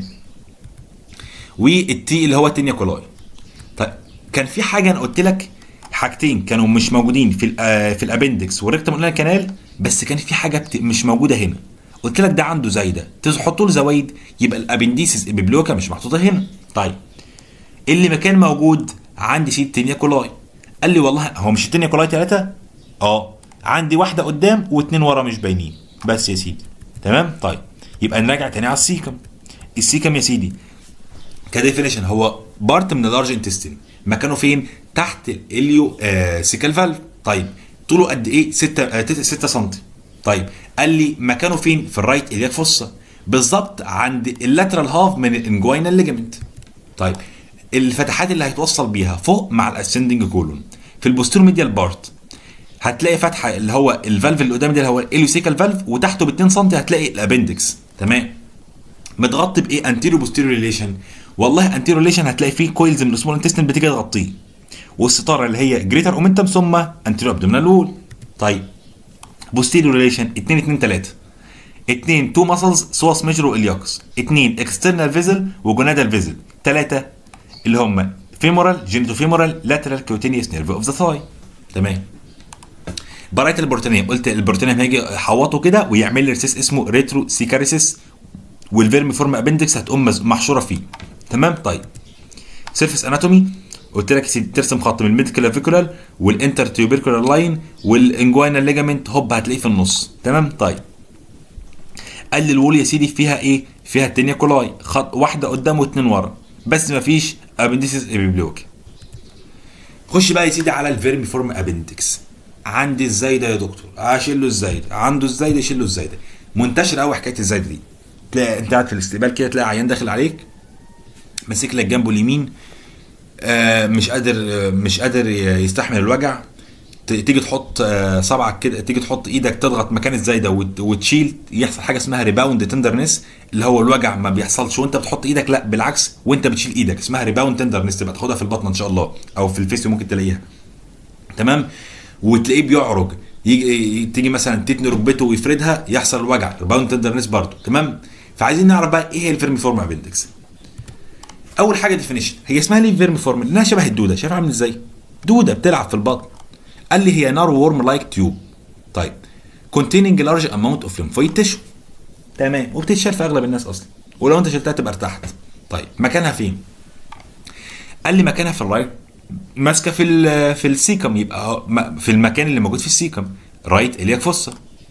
والتي اللي هو التينيا كولاي طيب كان في حاجه انا قلت لك حاجتين كانوا مش موجودين في ال آه، في الابندكس والريكتم قلنا كانال بس كان في حاجه بت... مش موجوده هنا قلت لك ده عنده زايده تحط له زوايد يبقى الابنديسيس ابيبلوكا مش محطوطه هنا طيب اللي ما كان موجود عندي سيد تينيا كولاي قال لي والله هو مش التينيا كولاي ثلاثه اه عندي واحده قدام واثنين ورا مش باينين بس يا سيدي تمام طيب يبقى نراجع تاني على السيكم السيكم يا سيدي كديفينيشن هو بارت من اللارج انتستين مكانه فين تحت الاليو آه سيكال فالف طيب طوله قد ايه 6 آه 6 سم طيب قال لي مكانه فين في الرايت الياك فوسا بالظبط عند اللاترال هاف من الانجوينال ليجامنت طيب الفتحات اللي هيتوصل بيها فوق مع الاسندنج كولون في البوستيرو ميديال بارت هتلاقي فتحه اللي هو الفالف اللي قدام ده اللي هو الاليوسيكال فالف وتحته ب 2 سم هتلاقي الابندكس تمام متغطي بايه انتيريو بوستيريو ريليشن والله انتيريو ريليشن هتلاقي فيه كويلز من السمول انتستين بتيجي تغطيه والستاره اللي هي جريتر اومنتم ثم انتيريو ابدومينال وول طيب بوستيريو ريليشن 2 2 3 2 تو ماسلز سواس ميجر والياكس 2 اكسترنال فيزل وجونادال فيزل 3 اللي هم فيمورال جينيتو فيمورال لاترال كيوتينيوس نيرف اوف ذا ثاي تمام برايه البروتينيوم قلت البروتينيوم هيجي يحوطه كده ويعمل لي ريسيس اسمه ريترو سيكاريسيس والفيرمي فورم ابندكس هتقوم مز- محشوره فيه تمام طيب سيرفيس اناتومي قلت لك يا سيدي ترسم خط من الميد كلافيكولار والانتر تيوبركولار لاين والانجوينال ليجامنت هوب هتلاقيه في النص تمام طيب قال لي الوول يا سيدي فيها ايه فيها التانية كولاي خط واحده قدام واثنين ورا بس مفيش ابنديسيس ابيبلوك خش بقى يا سيدي على الفيرمي فورم ابندكس عندي الزايده يا دكتور اشيل له الزايده عنده الزايده اشيل له الزايده منتشر قوي حكايه الزايده دي تلاقي انت قاعد في الاستقبال كده تلاقي عيان داخل عليك ماسك لك جنبه اليمين آه مش قادر آه مش قادر يستحمل الوجع ت- تيجي تحط آه صبعك كده تيجي تحط ايدك تضغط مكان الزايده وت- وتشيل يحصل حاجه اسمها ريباوند تندرنس اللي هو الوجع ما بيحصلش وانت بتحط ايدك لا بالعكس وانت بتشيل ايدك اسمها ريباوند تندرنس تبقى تاخدها في البطن ان شاء الله او في الفيس ممكن تلاقيها تمام وتلاقيه بيعرج يجي تيجي مثلا تتني ركبته ويفردها يحصل الوجع ريباوند تندرنس برضه تمام فعايزين نعرف بقى ايه هي الفيرمي فورم ابندكس اول حاجه ديفينيشن هي اسمها ليه فيرمي فورم لانها شبه الدوده شايف عامل ازاي دوده بتلعب في البطن قال لي هي نار وورم لايك تيوب طيب containing large amount of lymphoid tissue تمام وبتتشال في اغلب الناس اصلا ولو انت شلتها تبقى ارتحت طيب مكانها فين قال لي مكانها في الرايت ماسكه في ال في السيكم يبقى م- في المكان اللي موجود في السيكم رايت الياك فوسا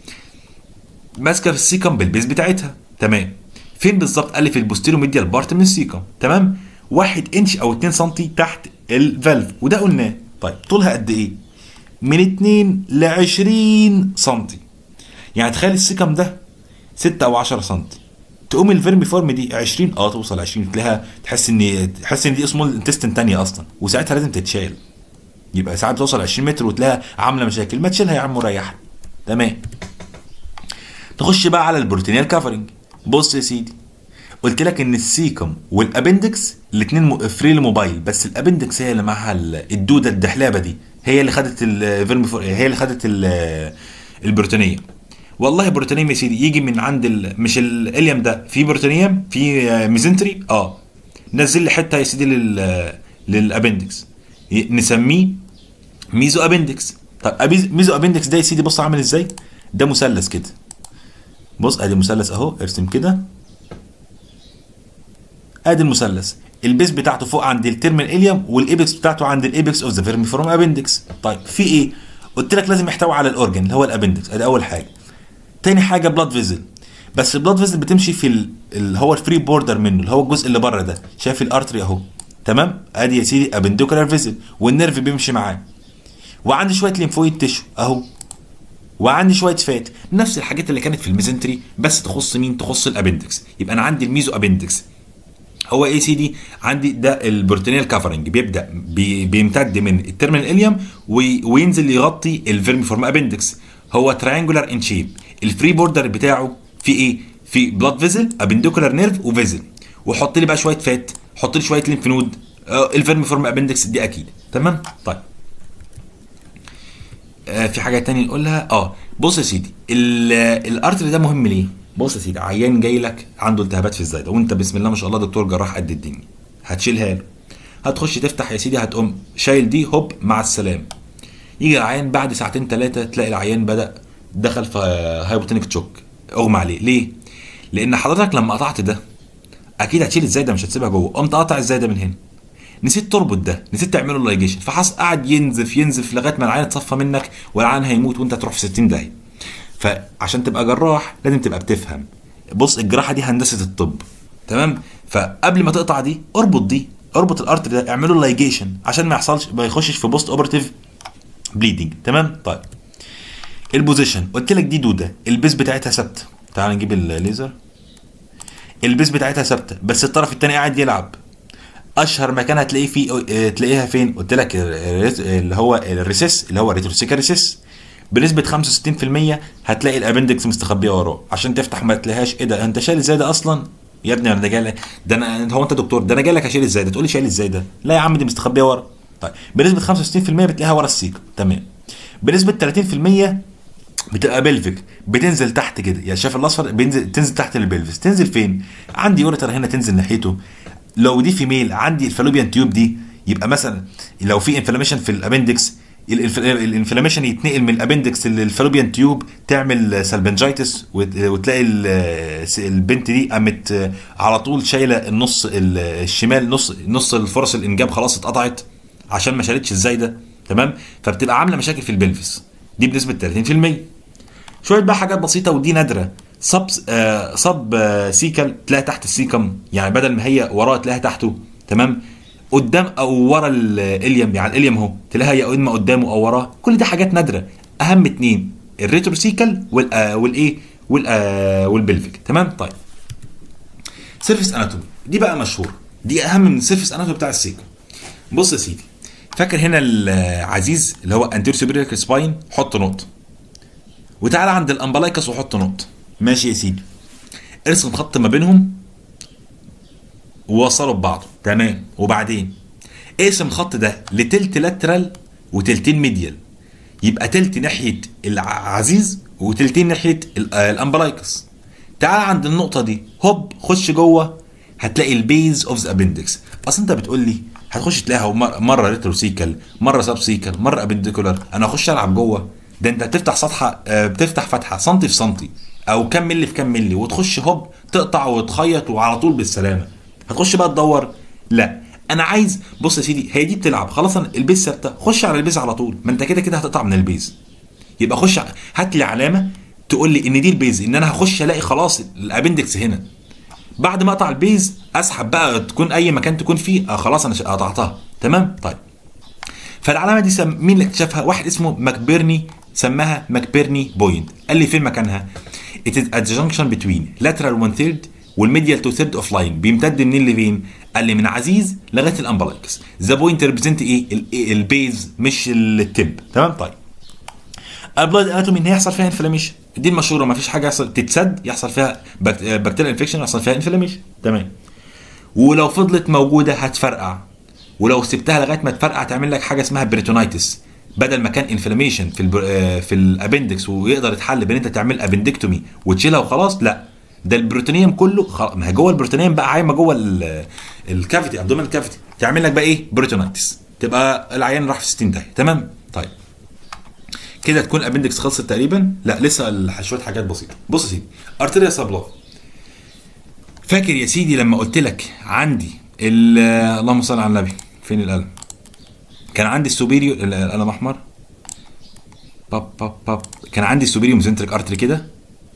ماسكه في السيكم بالبيز بتاعتها تمام فين بالظبط قال لي في البوستيرو ميديال بارت من السيكم تمام واحد انش او 2 سم تحت الفالف وده قلناه طيب طولها قد ايه من 2 ل 20 سم يعني تخيل السيكم ده 6 او 10 سم تقوم الفيرمي فورم دي 20 اه توصل 20 تلاقيها تحس ان تحس ان دي اسمه انتستين تانية اصلا وساعتها لازم تتشال يبقى ساعات بتوصل 20 متر وتلاقيها عامله مشاكل ما تشيلها يا عم وريحها تمام نخش بقى على البروتينيال كفرنج بص يا سيدي قلت لك ان السيكم والابندكس الاثنين فري موبايل بس الابندكس هي اللي معاها ال- الدوده الدحلابه دي هي اللي خدت الفيرمي هي اللي خدت ال- البروتينيه والله بروتينيم يا سيدي يجي من عند ال... مش الاليم ده في بروتينيوم في آه، ميزنتري اه نزل لي حته يا سيدي لل للابندكس ي- نسميه ميزو ابندكس طب أبيز- ميزو ابندكس ده يا سيدي بص عامل ازاي ده مثلث كده بص ادي مثلث اهو ارسم كده ادي المثلث البيس بتاعته فوق عند الترمين اليوم والايبكس بتاعته عند الايبكس اوف ذا فيرميفورم ابندكس طيب في ايه قلت لك لازم يحتوي على الاورجن اللي هو الابندكس ادي اول حاجه تاني حاجه بلاد فيزل بس البلاد فيزل بتمشي في ال- اللي هو الفري بوردر منه اللي هو الجزء اللي بره ده شايف الارتري اهو تمام ادي يا سيدي ابندوكولار فيزل والنيرف بيمشي معاه وعندي شويه ليمفويد تيشو اهو وعندي شويه فات نفس الحاجات اللي كانت في الميزنتري بس تخص مين تخص الابندكس يبقى انا عندي الميزو ابندكس هو ايه سيدي عندي ده البروتينيال كفرنج بيبدا بي بيمتد من الترمينال اليوم وينزل يغطي الفيرميفورم ابندكس هو تريانجولار ان شيب الفري بوردر بتاعه في ايه في بلاد فيزل ابندوكولار نيرف وفيزل وحط لي بقى شويه فات حط لي شويه ليمف نود آه، الفيرميفورم ابندكس دي اكيد تمام طيب آه، في حاجه تانية نقولها اه بص يا سيدي ال- الارتري ده مهم ليه بص يا سيدي عيان جاي لك عنده التهابات في الزايده وانت بسم الله ما شاء الله دكتور جراح قد الدنيا هتشيلها له هتخش تفتح يا سيدي هتقوم شايل دي هوب مع السلام يجي العيان بعد ساعتين ثلاثه تلاقي العيان بدا دخل في هايبوتونيك تشوك اغمى عليه ليه لان حضرتك لما قطعت ده اكيد هتشيل الزايده مش هتسيبها جوه قمت قاطع الزايده من هنا نسيت تربط ده نسيت تعمله لايجيشن فحص قعد ينزف ينزف لغايه ما العيان اتصفى منك والعيان هيموت وانت تروح في 60 داهيه فعشان تبقى جراح لازم تبقى بتفهم بص الجراحه دي هندسه الطب تمام فقبل ما تقطع دي اربط دي اربط الارتري ده اعمله لايجيشن عشان ما يحصلش ما يخشش في بوست اوبرتيف بليدنج تمام طيب البوزيشن قلت لك دي دوده البيس بتاعتها ثابته تعال نجيب الليزر البيس بتاعتها ثابته بس الطرف الثاني قاعد يلعب اشهر مكان هتلاقيه فيه اه، تلاقيها فين قلت لك الريس- اللي هو الريسيس اللي هو الريتروسيكا ريسيس بنسبه 65% هتلاقي الابندكس مستخبيه وراه عشان تفتح ما تلاقيهاش ايه ده انت شايل ازاي ده اصلا يا ابني انا جاي لك ده انا هو انت دكتور ده انا جاي لك اشيل ازاي ده تقول لي شايل ازاي ده لا يا عم دي مستخبيه ورا طيب بنسبه 65% بتلاقيها ورا السيكا تمام بنسبه 30% بتبقى بلفيك بتنزل تحت كده يعني شايف الاصفر بينزل تنزل تحت البلفس تنزل فين عندي يوريتر هنا تنزل ناحيته لو دي فيميل عندي الفالوبيان تيوب دي يبقى مثلا لو في انفلاميشن في الابندكس الانفلاميشن يتنقل من الابندكس للفالوبيان تيوب تعمل سالبنجايتس وتلاقي ال- البنت دي قامت على طول شايله النص ال- الشمال نص نص الفرص الانجاب خلاص اتقطعت عشان ما شالتش الزايده تمام فبتبقى عامله مشاكل في البلفس دي بنسبه 30% شويه بقى حاجات بسيطه ودي نادره صب آه صب آه سيكل تلاقي تحت السيكم يعني بدل ما هي وراه تلاقيها تحته تمام قدام او ورا الاليم يعني الاليم اهو تلاقيها يا اما قدامه او وراه كل دي حاجات نادره اهم اتنين الريتروسيكل وال آه والايه وال آه والبلفيك تمام طيب سيرفيس اناتومي دي بقى مشهور دي اهم من السيرفيس اناتومي بتاع السيكل بص يا سيدي فاكر هنا العزيز اللي هو انتير سوبيريور سباين حط نقطه وتعالى عند الامبلايكس وحط نقطه ماشي يا سيدي ارسم خط ما بينهم ووصلوا ببعضه تمام وبعدين اقسم الخط ده لتلت لاترال وتلتين ميديال يبقى تلت ناحيه العزيز وتلتين ناحيه ال- آه، الامبلايكس تعال عند النقطه دي هوب خش جوه هتلاقي البيز اوف ذا ابندكس اصل انت بتقول لي هتخش تلاقيها مر- مره ريتروسيكال مره سبسيكال مره ابنديكولار انا اخش العب جوه ده انت بتفتح سطحه آه، بتفتح فتحه سنتي في سنتي او كام ملي في كام ملي وتخش هوب تقطع وتخيط وعلى طول بالسلامه هتخش بقى تدور لا انا عايز بص يا سيدي هي دي بتلعب خلاص أنا البيز ثابته خش على البيز على طول ما انت كده كده هتقطع من البيز يبقى خش ع- هات لي علامه تقول لي ان دي البيز ان انا هخش الاقي خلاص الابندكس هنا بعد ما اقطع البيز اسحب بقى تكون اي مكان تكون فيه آه خلاص انا ش- قطعتها تمام طيب فالعلامه دي سم... مين اللي اكتشفها واحد اسمه ماكبيرني سماها ماكبيرني بوينت قال لي فين مكانها it is at the junction between lateral one third والميديال تو ثيرد اوف لاين بيمتد منين لفين؟ قال لي من عزيز لغايه الامبلايكس ذا بوينت ريبريزنت ايه؟ ال- البيز مش التب تمام طيب البلاد اناتومي ان هي يحصل فيها انفلاميشن دي المشهوره ما فيش حاجه يحصل تتسد يحصل فيها بكتيريا انفكشن يحصل فيها انفلاميشن تمام ولو فضلت موجوده هتفرقع ولو سبتها لغايه ما تفرقع تعمل لك حاجه اسمها بريتونايتس بدل ما كان انفلاميشن في البر... آه، في الابندكس ويقدر يتحل بان انت تعمل ابندكتومي وتشيلها وخلاص لا ده البروتونيوم كله خ... ما هي جوه البروتونيوم بقى عايمه جوه ال- الكافيتي ابدومين الكافيتي تعمل لك بقى ايه بريتونايتس تبقى العيان راح في 60 داهيه تمام طيب كده تكون الابندكس خلصت تقريبا لا لسه ال- شويه حاجات بسيطه بص يا سيدي ارتريا سبلاي فاكر يا سيدي لما قلت لك عندي ال- اللهم صل على النبي فين القلم كان عندي السوبيريو ال- القلم احمر باب باب باب كان عندي السوبيريو ميزنتريك ارتري كده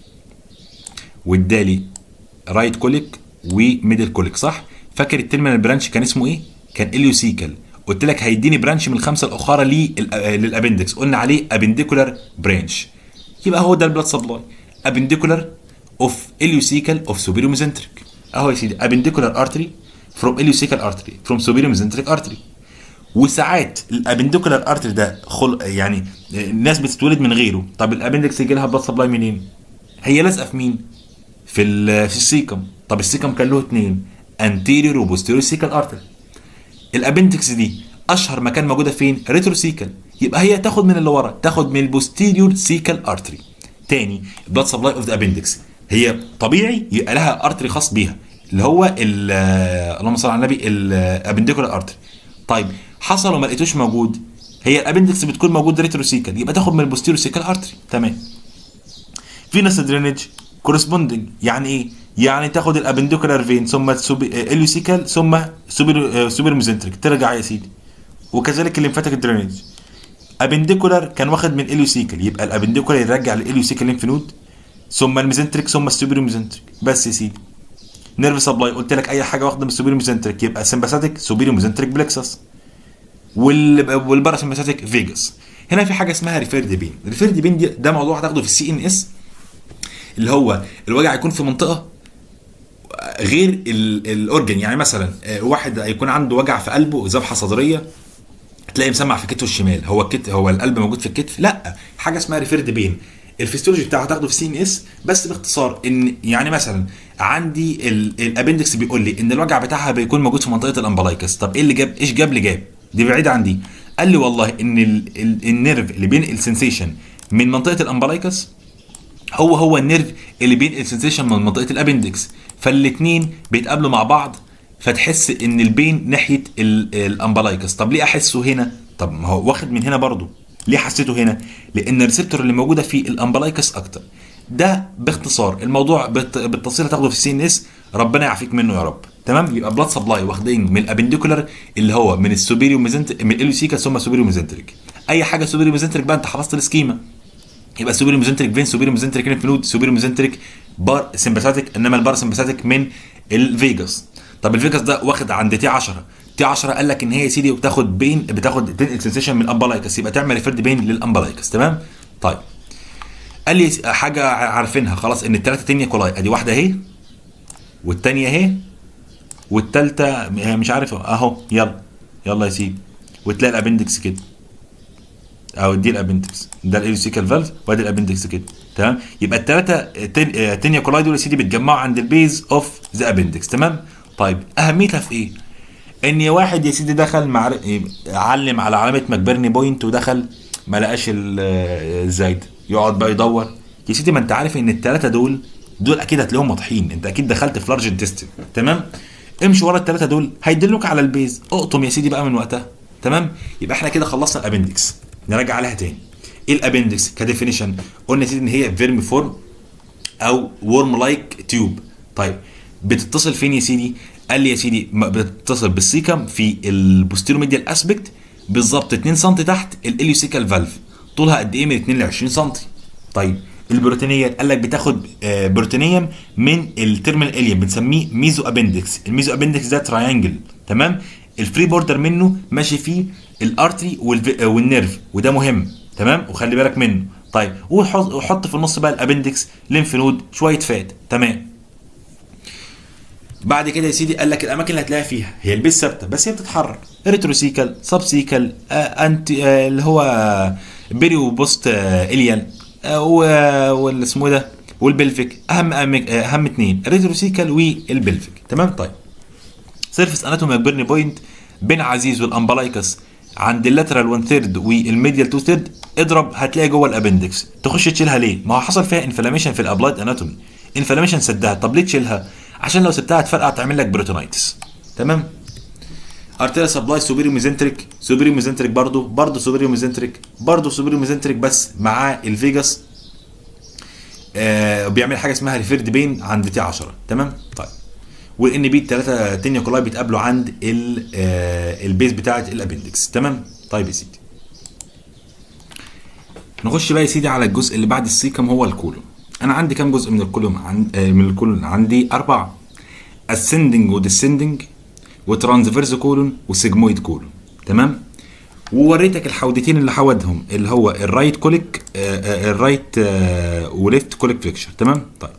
وادالي رايت كوليك وميدل كوليك صح فاكر التيرمينال برانش كان اسمه ايه كان اليوسيكال قلت لك هيديني برانش من الخمسه الاخرى لل- آه، للابندكس قلنا عليه ابنديكولار برانش يبقى هو ده البلاد سبلاي ابنديكولار اوف اليوسيكال اوف سوبيريو ميزنتريك اهو يا سيدي ابنديكولار ارتري فروم اليوسيكال ارتري فروم سوبيريو ميزنتريك ارتري وساعات الابنديكولار ارتري ده خل يعني الناس بتتولد من غيره طب الابندكس يجي لها بلاد سبلاي منين هي لازقه في مين في ال- في السيكم طب السيكم كان له اثنين انتيريور وبوستيريور سيكال ارتري الابندكس دي اشهر مكان موجوده فين ريتروسيكال يبقى هي تاخد من اللي ورا تاخد من البوستيريور سيكال ارتري تاني بلاد سبلاي اوف ذا ابندكس هي طبيعي يبقى لها ارتري خاص بيها اللي هو ال- آه، اللهم صل على النبي الابنديكولار ارتري طيب حصل وما لقيتوش موجود هي الابندكس بتكون موجود ريتروسيكال يبقى تاخد من البوستيريور سيكال ارتري تمام فينس درينج كورسبوندنج يعني ايه؟ يعني تاخد الابنديكولار فين ثم اليوسيكال ثم سوبر سوبر ميزنتريك ترجع يا سيدي وكذلك الليمفاتيك درينج ابنديكولار كان واخد من اليوسيكال يبقى الابنديكولار يرجع للاليوسيكال ليمف نود ثم الميزنتريك ثم السوبر ميزنتريك بس يا سيدي نيرف سبلاي قلت لك اي حاجه واخده من السوبر ميزنتريك يبقى سمباثيك سوبر ميزنتريك بلكسس وال والباراسمباثيك فيجاس هنا في حاجه اسمها ريفيرد بين ريفيرد بين دي ده موضوع هتاخده في السي ان اس اللي هو الوجع يكون في منطقه غير ال- الاورجن يعني مثلا آه، واحد يكون عنده وجع في قلبه ذبحه صدريه تلاقي مسمع في كتفه الشمال هو الكتف هو القلب موجود في الكتف لا حاجه اسمها ريفيرد بين الفسيولوجي بتاعه هتاخده في سي ان اس بس باختصار ان يعني مثلا عندي ال- الابندكس بيقول لي ان الوجع بتاعها بيكون موجود في منطقه الامبلايكس طب ايه اللي جاب ايش جاب لي جاب دي بعيده عن دي قال لي والله ان ال- ال- النيرف اللي بينقل سنسيشن من منطقه الامبلايكس هو هو النيرف اللي بينقل سنسيشن من منطقه الابندكس فالاثنين بيتقابلوا مع بعض فتحس ان البين ناحيه ال- الامبلايكس طب ليه احسه هنا طب ما هو واخد من هنا برضو ليه حسيته هنا لان الريسبتور اللي موجوده في الامبلايكس اكتر ده باختصار الموضوع بالت- بالتفصيل هتاخده في السي ان اس ربنا يعافيك منه يا رب تمام يبقى بلاد سبلاي واخدين من الابنديكولار اللي هو من السوبيريو ميزنت من اليوسيكا ثم سوبيريو ميزنتريك اي حاجه سوبيريو ميزنتريك بقى انت حفظت السكيما يبقى سوبيريو ميزنتريك فين سوبيريو ميزنتريك لينف نود سوبيريو ميزنتريك بار سمباثيك انما البار سمباثيك من الفيجاس طب الفيجاس ده واخد عند تي 10 تي 10 قال لك ان هي يا سيدي بتاخد بين بتاخد تنقل سنسيشن من الامبلايكس يبقى تعمل ريفيرد بين للامبلايكس تمام طيب قال لي حاجه عارفينها خلاص ان الثلاثه تانية كولاي ادي واحده اهي والثانيه اهي والثالثه مش عارف اهو يلا يلا يا سيدي وتلاقي الابندكس كده او دي الابندكس ده الاليوسيكال فالف وادي الابندكس كده تمام يبقى الثلاثه تينيا كولاي دول يا سيدي بيتجمعوا عند البيز اوف ذا ابندكس تمام طيب اهميتها في ايه ان واحد يا سيدي دخل مع علم على علامه ماكبرني بوينت ودخل ما لقاش ال- الزايد يقعد بقى يدور يا سيدي ما انت عارف ان الثلاثه دول دول اكيد هتلاقيهم واضحين انت اكيد دخلت في لارج انتستين تمام امشي ورا الثلاثه دول هيدلوك على البيز اقطم يا سيدي بقى من وقتها تمام يبقى احنا كده خلصنا الابندكس نراجع عليها تاني ايه الابندكس كديفينيشن قلنا يا سيدي ان هي فيرمي فورم او ورم لايك تيوب طيب بتتصل فين يا سيدي قال لي يا سيدي م- بتتصل بالسيكم في البوستيرو ميديال اسبكت بالظبط 2 سم تحت الاليوسيكال فالف طولها قد ايه من 2 ل 20 سم طيب البروتينيه قال لك بتاخد آه، بروتينيوم من التيرمال اليم بنسميه ميزو ابندكس الميزو ابندكس ده تراينجل تمام الفري بوردر منه ماشي فيه الارتري والف- آه، والنيرف وده مهم تمام وخلي بالك منه طيب وحط وحط في النص بقى الابندكس ليمف نود شويه فات تمام بعد كده يا سيدي قال لك الاماكن اللي هتلاقيها فيها هي البيس ثابته بس هي بتتحرك ريتروسيكال سبسيكال آه انتي آه اللي هو بيريو بوست آه اليان آه واللي اسمه ده والبلفيك اهم اهم آه اهم اثنين ريتروسيكال والبلفيك تمام طيب سيرفيس اناتومي اكبرني بوينت بين عزيز والامبلايكس عند اللاترال 1 ثيرد والميديال 2 ثيرد اضرب هتلاقي جوه الابندكس تخش تشيلها ليه؟ ما هو حصل فيها انفلاميشن في الابلايد اناتومي انفلاميشن سدها طب ليه تشيلها؟ عشان لو سبتها هتفرقع تعمل لك بروتونايتس تمام؟ ارتيريا سبلاي سوبيريو ميزنتريك سوبيريو ميزنتريك برضه برضه سوبيريو ميزنتريك برضه سوبيريو ميزنتريك بس معاه الفيجاس آه بيعمل حاجه اسمها ريفيرد بين عند تي 10 تمام؟ طيب والان بي الثلاثه تينيا كولاي بيتقابلوا عند آه البيز بتاعه الابندكس تمام؟ طيب يا سيدي نخش بقى يا سيدي على الجزء اللي بعد السيكم هو الكولون انا عندي كام جزء من الكولون عن... آه من الكولون عندي اربعه ascending وديسندنج وترانسفيرز كولون وسيجمويد كولون تمام ووريتك الحودتين اللي حودهم اللي هو الرايت كوليك آه الرايت آه وليفت كوليك فيكشر تمام طيب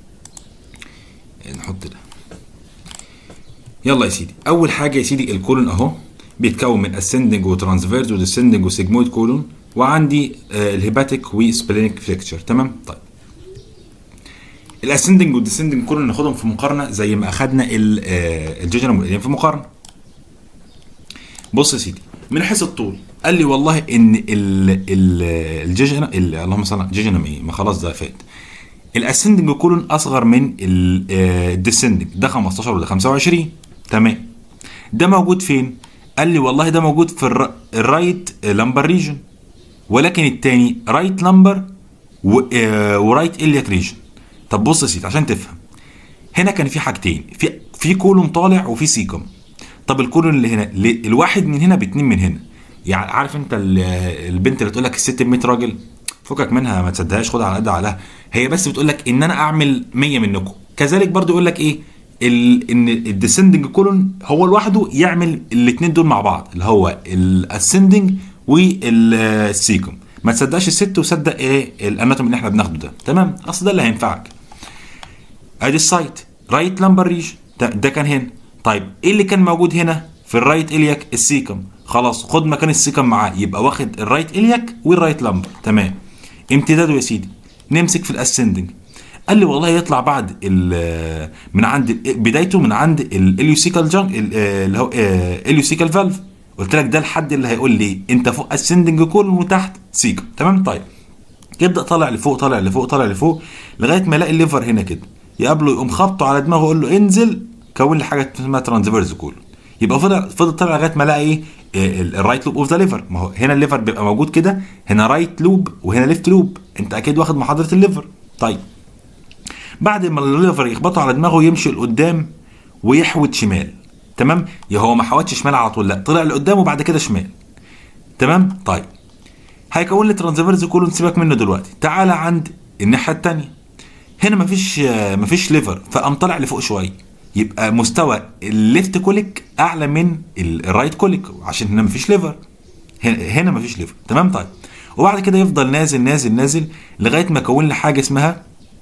نحط ده يلا يا سيدي اول حاجه يا سيدي الكولون اهو بيتكون من ascending وترانسفيرز وديسندنج وسيجمويد كولون وعندي آه الهيباتيك وسبلينيك فليكتشر تمام طيب الاسندنج والديسندنج كلنا ناخدهم في مقارنه زي ما اخدنا الجيجنم والإليم في مقارنه بص يا سيدي من حيث الطول قال لي والله ان الجيجنم اللهم صل على جيجنم ايه ما خلاص ده فات الاسندنج كولون اصغر من الديسندنج ده 15 وده 25 تمام ده موجود فين قال لي والله ده موجود في الرايت لامبر ريجن ولكن التاني رايت لامبر ورايت الياك ريجن طب بص يا سيدي عشان تفهم هنا كان في حاجتين في في كولوم طالع وفي سيكم طب الكولون اللي هنا الواحد من هنا باتنين من هنا يعني عارف انت البنت اللي تقول لك الست ب 100 راجل فكك منها ما تصدقهاش خدها على قد عقلها هي بس بتقول لك ان انا اعمل 100 منكم كذلك برضو يقول لك ايه ال ان الديسندنج كولون هو لوحده يعمل الاثنين دول مع بعض اللي هو الاسندنج والسيكم ما تصدقش الست وصدق ايه الاناتومي اللي احنا بناخده ده تمام اصل ده اللي هينفعك ادي السايت رايت لامبر ريج ده, ده كان هنا طيب ايه اللي كان موجود هنا في الرايت الياك السيكم خلاص خد مكان السيكم معاه يبقى واخد الرايت الياك والرايت لامبر تمام امتداده يا سيدي نمسك في الاسندنج قال لي والله يطلع بعد من عند بدايته من عند الاليوسيكال جانك اللي هو اليوسيكال فالف قلت لك ده الحد اللي هيقول لي انت فوق اسندنج كولون وتحت سيكم تمام طيب يبدا طالع لفوق طالع لفوق طالع لفوق لغايه ما يلاقي الليفر هنا كده يقابله يقوم خبطه على دماغه يقول له انزل كون لي حاجه اسمها ترانسفيرز كولون يبقى فضل فضل طالع لغايه ما لقى ايه الرايت لوب اوف ذا ليفر ما هو هنا الليفر بيبقى موجود كده هنا رايت لوب وهنا ليفت لوب انت اكيد واخد محاضره الليفر طيب بعد ما الليفر يخبطه على دماغه يمشي لقدام ويحود شمال تمام يا هو ما حودش شمال على طول لا طلع لقدام وبعد كده شمال تمام طيب هيكون لي ترانسفيرز كولون سيبك منه دلوقتي تعالى عند الناحيه الثانيه هنا مفيش مفيش ليفر فقام طالع لفوق شويه يبقى مستوى الليفت كوليك اعلى من الرايت كوليك عشان هنا مفيش ليفر هنا مفيش ليفر تمام طيب وبعد كده يفضل نازل نازل نازل لغايه ما يكون لي حاجه اسمها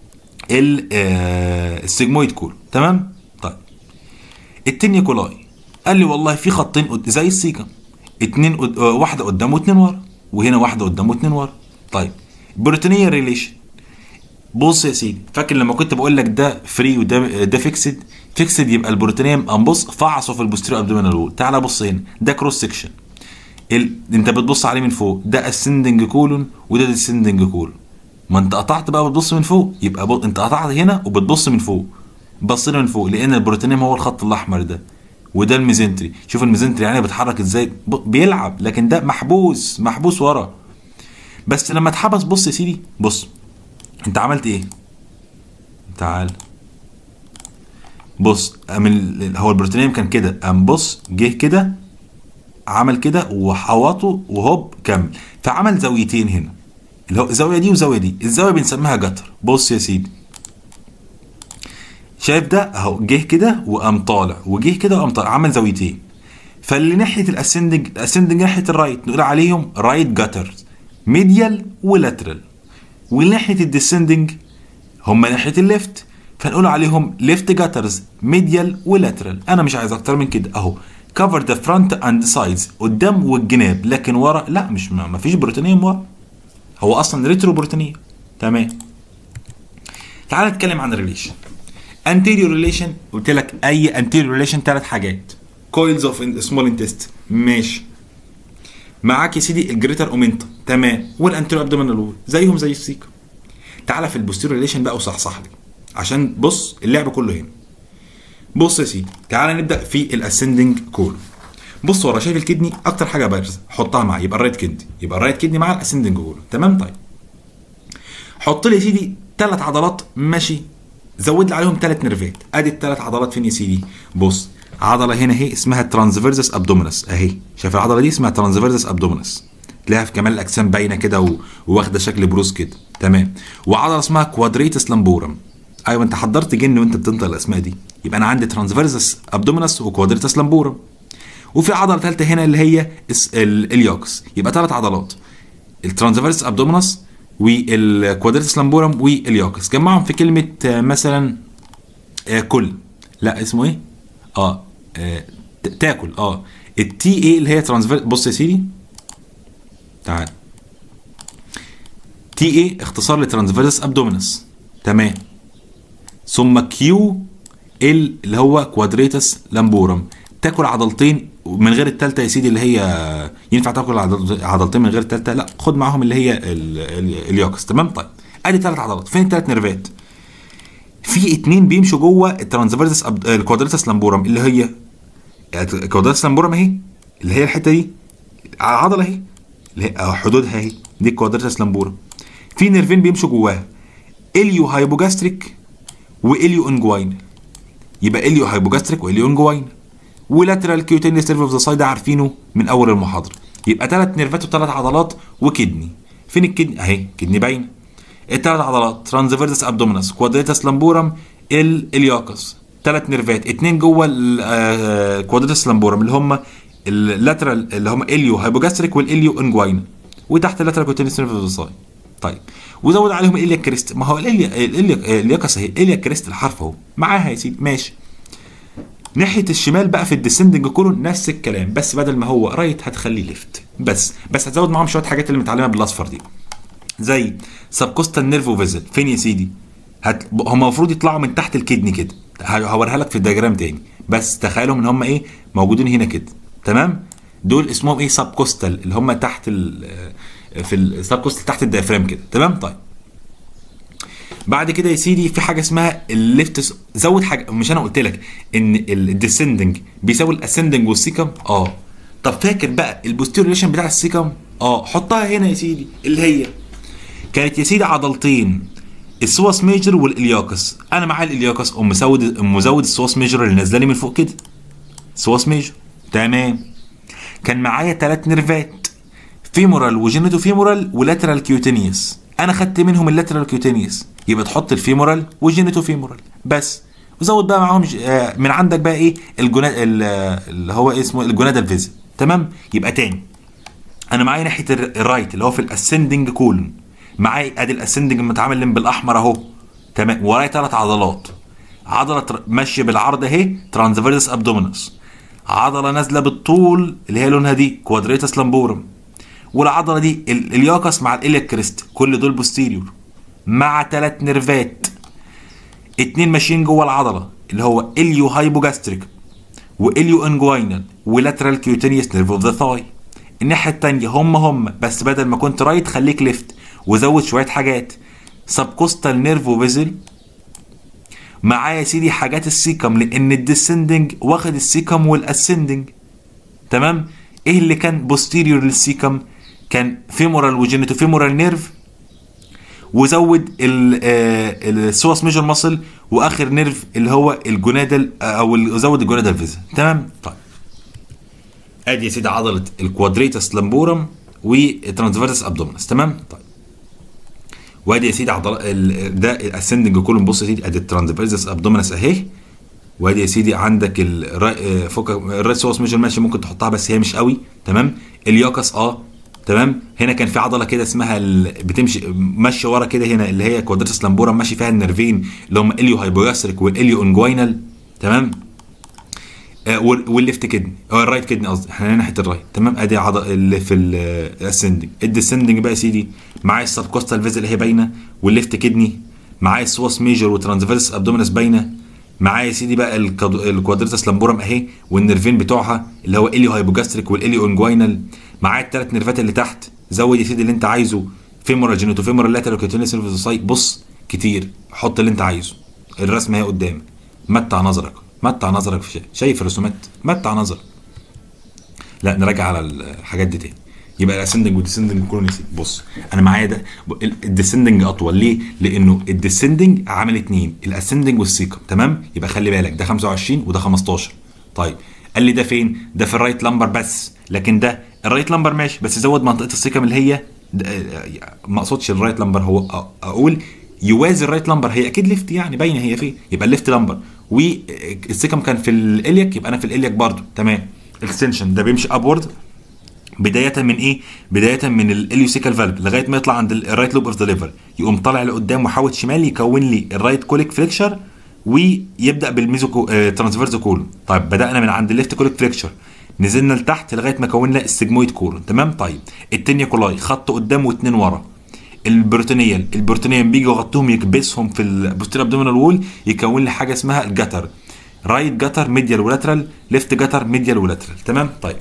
السيجمويد كول تمام طيب التنيا كولاي قال لي والله في خطين قد... زي السيكم اتنين قد... واحده قدام واتنين ورا وهنا واحده قدام واتنين ورا طيب بروتينيه ريليشن بص يا سيدي فاكر لما كنت بقول لك ده فري وده ده فيكسد فيكسد يبقى البروتينيوم انبص فعصه في البوستيريو ابدومينال وول تعالى بص هنا ده كروس سكشن ال... انت بتبص عليه من فوق ده اسندنج كولون وده ديسندنج كولون ما انت قطعت بقى بتبص من فوق يبقى ب... انت قطعت هنا وبتبص من فوق بصينا من فوق لان البروتينيوم هو الخط الاحمر ده وده الميزنتري شوف الميزنتري يعني بيتحرك ازاي ب... بيلعب لكن ده محبوس محبوس ورا بس لما اتحبس بص يا سيدي بص انت عملت ايه تعال بص من هو البروتينيوم كان كده قام بص جه كده عمل كده وحوطه وهوب كمل فعمل زاويتين هنا اللي هو الزاويه دي والزاويه دي الزاويه بنسميها جتر بص يا سيدي شايف ده اهو جه كده وقام طالع وجه كده وقام طالع عمل زاويتين فاللي ناحيه الاسندنج الاسندنج ناحيه الرايت نقول عليهم رايت جاترز ميديال ولاترال وناحيه الديسندنج هم ناحيه الليفت فنقول عليهم ليفت جاترز ميديال ولاترال انا مش عايز اكتر من كده اهو كفر ذا فرونت اند سايدز قدام والجناب لكن ورا لا مش ما فيش بروتينيوم ورا هو اصلا ريترو بروتينيه تمام تعال نتكلم عن الريليشن anterior relation قلت لك اي anterior relation ثلاث حاجات coils of small intestine ماشي معاك يا سيدي الجريتر اومنتا تمام والانتيريور ابدومينال وول زيهم زي السيكا تعالى في البوستيريور ريليشن بقى وصحصح لي عشان بص اللعب كله هنا بص يا سيدي تعالى نبدا في الاسندنج كول بص ورا شايف الكدني اكتر حاجه بارزه حطها معاه يبقى الرايت كدني يبقى الرايت كدني مع الاسندنج كول تمام طيب حط لي يا سيدي ثلاث عضلات ماشي زود لي عليهم ثلاث نرفات ادي الثلاث عضلات فين يا سيدي بص عضله هنا اهي اسمها ترانسفيرزس ابدومينس اهي شايف العضله دي اسمها ترانسفيرزس ابدومينس تلاقيها في كمال الاجسام باينه كده و- وواخده شكل بروز كده تمام وعضله اسمها كوادريتس لامبورم ايوه انت حضرت جن وانت بتنطق الاسماء دي يبقى انا عندي ترانسفيرزس ابدومينس وكوادريتس لامبورم وفي عضله ثالثه هنا اللي هي اس- ال- اليوكس يبقى ثلاث عضلات الترانسفيرس ابدومينس والكوادريتس لامبورم واليوكس جمعهم في كلمه آه، مثلا آه، كل لا اسمه ايه؟ اه, آه ت- تاكل اه التي اي اللي هي ترانسفير بص يا سيدي تعال تي اي اختصار لترانسفيرس ابدومينس تمام ثم كيو ال اللي هو كوادريتس لامبورم تاكل عضلتين من غير التالتة يا سيدي اللي هي ينفع تاكل عضل- عضلتين من غير التالتة لا خد معاهم اللي هي ال- ال- اليوكس تمام طيب ادي ثلاث عضلات فين الثلاث نيرفات في اتنين بيمشوا جوه الترانسفيرس أب- الكوادريتس لامبورم اللي هي الكوادريتس لامبورم اهي اللي هي الحته دي عضله اهي اللي هي أو حدودها اهي دي الكوادريتس لامبورم في نيرفين بيمشوا جواها اليو هايبوجاستريك واليو انجوين يبقى اليو هايبوجاستريك واليو انجوين ولاترال كيوتينيوس نيرف اوف ذا سايد عارفينه من اول المحاضره يبقى ثلاث نيرفات وثلاث عضلات وكدني فين الكدني اهي كدني باينه الثلاث عضلات ترانسفيرس ابدومينس كوادريتس لامبورم ال الياكس ثلاث نيرفات اثنين جوه الكوادريتس لامبورم اللي هم اللاترال اللي هم اليو هايبوجاستريك والاليو انجوين وتحت اللاترال كوتينيوس نيرف اوف ذا سايد طيب وزود عليهم الاليا كريست ما هو الاليا الاليا الياكس اهي الاليا كريست الحرف اهو معاها يا سيدي ماشي ناحيه الشمال بقى في الديسندنج كولون نفس الكلام بس بدل ما هو رايت هتخليه ليفت بس بس هتزود معاهم شويه حاجات اللي متعلمه بالاصفر دي زي سبكوستال نيرفو فيزل فين يا سيدي هت... هم المفروض يطلعوا من تحت الكدني كده ه- هوريها لك في الدياجرام تاني بس تخيلهم ان هم ايه موجودين هنا كده تمام دول اسمهم ايه سبكوستال اللي هم تحت ال في السبكوستال تحت الديافرام كده تمام طيب بعد كده يا سيدي في حاجه اسمها الليفت زود حاجه مش انا قلت لك ان الديسندنج بيساوي الاسندنج والسيكم اه طب فاكر بقى البوستيريور ريليشن بتاع السيكم اه حطها هنا يا سيدي اللي هي كانت يا سيدي عضلتين السواس ميجر والالياكس انا معايا الالياكس ام مزود ام مزود السواس ميجر اللي نازله لي من فوق كده سواس ميجر تمام كان معايا ثلاث نيرفات فيمورال وجينيتو فيمورال ولاترال كيوتينيوس انا خدت منهم اللاترال كيوتينيوس يبقى تحط الفيمورال والجينيتو فيمورال بس وزود بقى معاهم ج- آه، من عندك بقى ايه الجنا ال- آه، اللي هو اسمه الجونادال فيزل تمام يبقى تاني انا معايا ناحيه الر- الرايت اللي هو في الاسندنج كولون معايا ادي الاسندنج متعامل بالاحمر اهو تمام ورايا ثلاث عضلات عضله تر- ماشيه بالعرض اهي ترانسفيرس ابدومينس عضله نازله بالطول اللي هي لونها دي كوادريتس لامبورم والعضله دي ال- الياكس مع الالياك كريست كل دول بوستيريور مع ثلاث نيرفات اتنين ماشيين جوه العضله اللي هو اليو هايبوجاستريك واليو انجوينال ولاترال كيوتينيوس نيرف اوف ذا ثاي الناحيه التانيه هم هم بس بدل ما كنت رايت خليك ليفت وزود شويه حاجات سبكوستال نيرفو فيزل معايا يا سيدي حاجات السيكم لان الديسندنج واخد السيكم والاسندنج تمام ايه اللي كان بوستيريور للسيكم كان فيمورال وجينيتو فيمورال نيرف وزود ال- آه، السواس ميجر ماسل واخر نيرف اللي هو الجونادال آه، او ال- زود الجونادال فيزا تمام طيب ادي يا سيدي عضله الكوادريتس لامبورم وترانسفيرس ابدومينس تمام طيب وادي يا سيدي عضله ال- ده الاسندنج كولوم بص يا سيدي ادي الترانسفيرس ابدومينس اهي وادي يا سيدي عندك الرا- آه، فوق الرايت سواس ميجر ماشي ممكن تحطها بس هي مش قوي تمام الياكس اه تمام هنا كان في عضله كده اسمها ال... بتمشي ماشيه ورا كده هنا اللي هي كوادرتس لامبورا ماشي فيها النرفين اللي هم اليو هايبوجاستريك والاليو انجوينال تمام آه وال- والليفت كدني او الرايت كدني قصدي احنا هنا ناحيه الرايت تمام ادي عضله اللي في الاسندنج الديسندنج بقى يا سيدي معايا السبكوستال فيزل اللي هي باينه والليفت كدني معايا السواس ميجر وترانسفيرس ابدومينس باينه معايا يا سيدي بقى الكاد- الكوادرتس لامبورم اهي والنرفين بتوعها اللي هو اليو هايبوجاستريك والاليو انجوينال معايا الثلاث نرفات اللي تحت زود يا سيدي اللي انت عايزه فيمورال جينيتو فيمورال لاترال كوتينيس سيرفيس بص كتير حط اللي انت عايزه الرسمه اهي قدامك متع نظرك متع نظرك في شيء شايف الرسومات متع نظرك لا نراجع على الحاجات دي تاني يبقى الاسندنج والديسندنج كله نسيت بص انا معايا ده الديسندنج اطول ليه؟ لانه الديسندنج عامل اتنين الاسندنج والسيكم تمام؟ يبقى خلي بالك ده 25 وده 15 طيب قال لي ده فين؟ ده في الرايت لمبر بس لكن ده الرايت لمبر ماشي بس زود منطقه السيكم اللي هي ده- ما اقصدش الرايت لمبر هو أ- اقول يوازي الرايت لمبر هي اكيد ليفت يعني باينه هي فين يبقى الليفت لمبر والسيكم كان في الالياك يبقى انا في الالياك برضو تمام اكستنشن ده بيمشي ابورد بدايه من ايه؟ بدايه من الاليوسيكال فالف لغايه ما يطلع عند الرايت لوب اوف ذا ليفر يقوم طالع لقدام وحاوت شمال يكون لي الرايت كوليك فليكشر ويبدا بالميزو آه ترانسفيرز كولون طيب بدانا من عند الليفت كوليك فليكشر نزلنا لتحت لغايه ما كونا السجمويد كولون تمام طيب التنيا كولاي خط قدام واثنين ورا البروتينيال البروتينيال بيجي يغطيهم يكبسهم في البوستير ابدومينال وول يكون لي حاجه اسمها الجتر رايت جتر ميديال ولاترال ليفت جتر ميديال ولاترال تمام طيب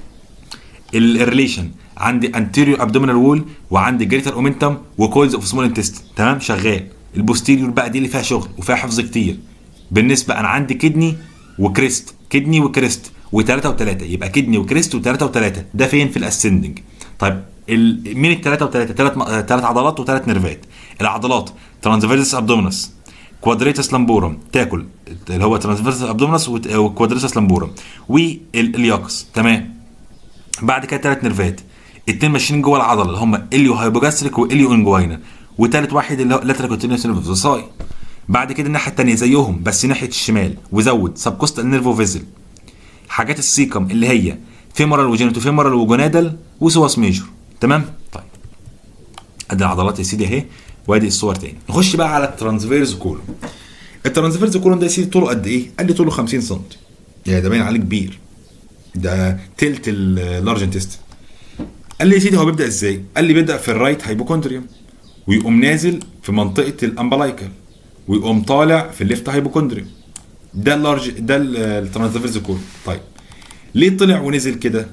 الريليشن عندي انتيريور ابدومينال وول وعندي جريتر اومنتم وكويلز اوف سمول انتست تمام شغال البوستيريور بقى دي اللي فيها شغل وفيها حفظ كتير بالنسبه انا عندي كدني وكريست كدني وكريست وثلاثه وثلاثه يبقى كدني وكريست وثلاثه وثلاثه ده فين في الاسندنج طيب ال... مين الثلاثه وثلاثه ثلاث ثلاث عضلات وثلاث نيرفات العضلات ترانسفيرس ابدومينس كوادريتس لامبورم تاكل اللي هو ترانسفيرس ابدومينس وكوادريتس لامبورم والياكس تمام بعد كده ثلاث نيرفات اتنين ماشيين جوه العضله اللي هم اليو هايبوجاستريك واليو انجوينا وتالت واحد اللي هو لاترال كونتينوس نيرفوساي بعد كده الناحيه الثانيه زيهم بس ناحيه الشمال وزود سبكوستال نيرفو فيزل حاجات السيكم اللي هي فيمورال وجينيتو فيمورال وجونادال وسواس ميجور تمام طيب ادي العضلات يا سيدي اهي وادي الصور تاني نخش بقى على الترانسفيرز كولون الترانسفيرز كولون ده يا سيدي طوله قد ايه قال لي طوله 50 سم يعني ده باين عليه كبير ده تلت اللارج انتست قال لي يا سيدي هو بيبدا ازاي قال لي بيبدا في الرايت هايبوكوندريوم ويقوم نازل في منطقه الامبلايكال ويقوم طالع في الليفت هايبوكوندريوم ده اللارج ده الترانسفيرز كولون طيب ليه طلع ونزل كده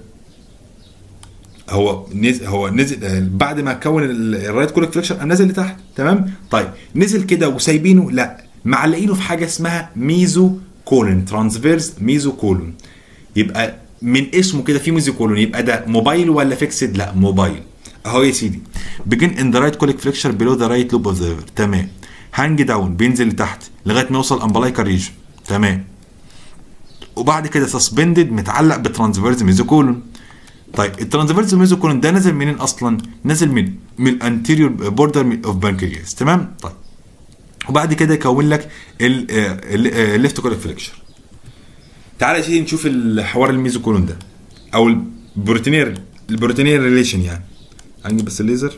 هو نزل هو نزل بعد ما كون الرايت كوليك فليكشن قام نازل لتحت تمام طيب نزل كده وسايبينه لا معلقينه في حاجه اسمها ميزو كولون ترانسفيرز ميزو كولون يبقى من اسمه كده في ميزو كولون يبقى ده موبايل ولا فيكسد لا موبايل اهو يا سيدي begin in the right colic flexure below the right lobe of the liver تمام هانج داون بينزل لتحت لغايه ما يوصل امبلايكال ريجن تمام وبعد كده سسبندد متعلق بترانسفيرز ميزوكولون طيب الترانسفيرز ميزوكولون ده نازل منين اصلا؟ نازل من من الانتيريور بوردر اوف بانكرياس تمام؟ طيب وبعد كده يكون لك الليفت كوليك فليكشر تعالى يا سيدي نشوف الحوار الميزوكولون ده او البروتينير البروتينير ريليشن يعني هنجيب بس الليزر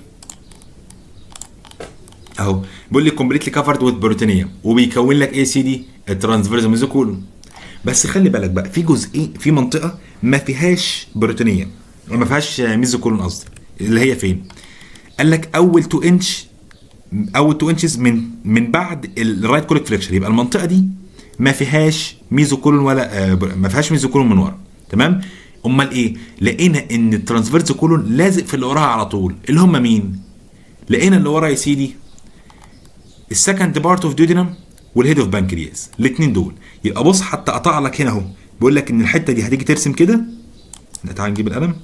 اهو بيقول لي كومبليتلي كفرد وذ بروتينيوم وبيكون لك ايه يا سيدي الترانسفيرز ميزوكولون بس خلي بالك بقى في جزئين في منطقه ما فيهاش بروتينيه ما فيهاش ميزوكولون قصدي اللي هي فين قال لك اول 2 انش اول 2 انشز من من بعد الرايت كوليك فليكشر يبقى المنطقه دي ما فيهاش ميزوكولون ولا آه ما فيهاش ميزوكولون من ورا تمام امال ايه لقينا ان الترانسفيرز كولون لازق في اللي وراها على طول اللي هم مين لقينا اللي ورا يا سيدي السكند بارت اوف ديودينم والهيد اوف بانكرياس الاثنين دول يبقى بص حتى قطع لك هنا اهو بيقول لك ان الحته دي هتيجي ترسم كده تعال نجيب القلم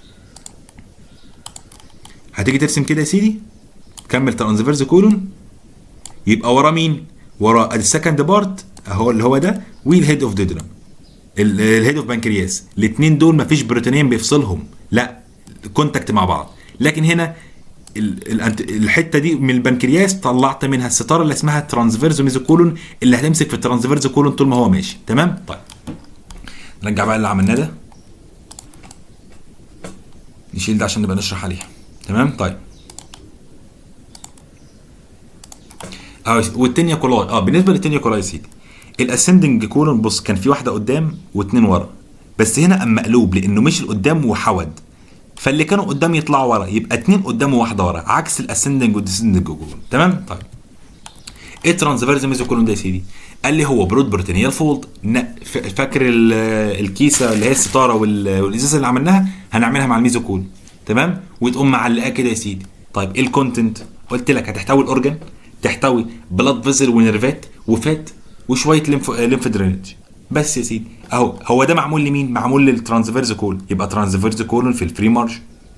هتيجي ترسم كده يا سيدي كمل ترانسفيرز كولون يبقى ورا مين ورا السكند بارت اهو اللي هو ده والهيد اوف ديودينم الهيد اوف بانكرياس الاثنين دول مفيش بروتينين بيفصلهم لا كونتاكت مع بعض لكن هنا الحته دي من البنكرياس طلعت منها الستاره اللي اسمها ترانسفيرز ميزوكولون اللي هتمسك في الترانسفيرز كولون طول ما هو ماشي تمام طيب نرجع بقى اللي عملناه ده نشيل ده عشان نبقى نشرح عليها تمام طيب اه والتانية كولاي اه بالنسبه للتانية كولاي يا سيدي الاسندنج كولون بص كان في واحده قدام واتنين ورا بس هنا قام مقلوب لانه مشي لقدام وحود فاللي كانوا قدام يطلعوا ورا يبقى اتنين قدام وواحده ورا عكس الاسندنج والديسندنج كولون تمام طيب ايه ترانسفيرز ميزوكولون ده يا سيدي قال لي هو برود بروتينيال فولد فاكر ال- الكيسه اللي هي الستاره وال- والازازه اللي عملناها هنعملها مع الميزوكول تمام وتقوم معلقاه كده يا سيدي طيب ايه الكونتنت قلت لك هتحتوي الاورجن تحتوي بلاد فيزل ونيرفات وفات وشويه ليمف ليمف درينج بس يا سيدي اهو هو ده معمول لمين معمول للترانسفيرز كول يبقى ترانسفيرز كولون في الفري مارجن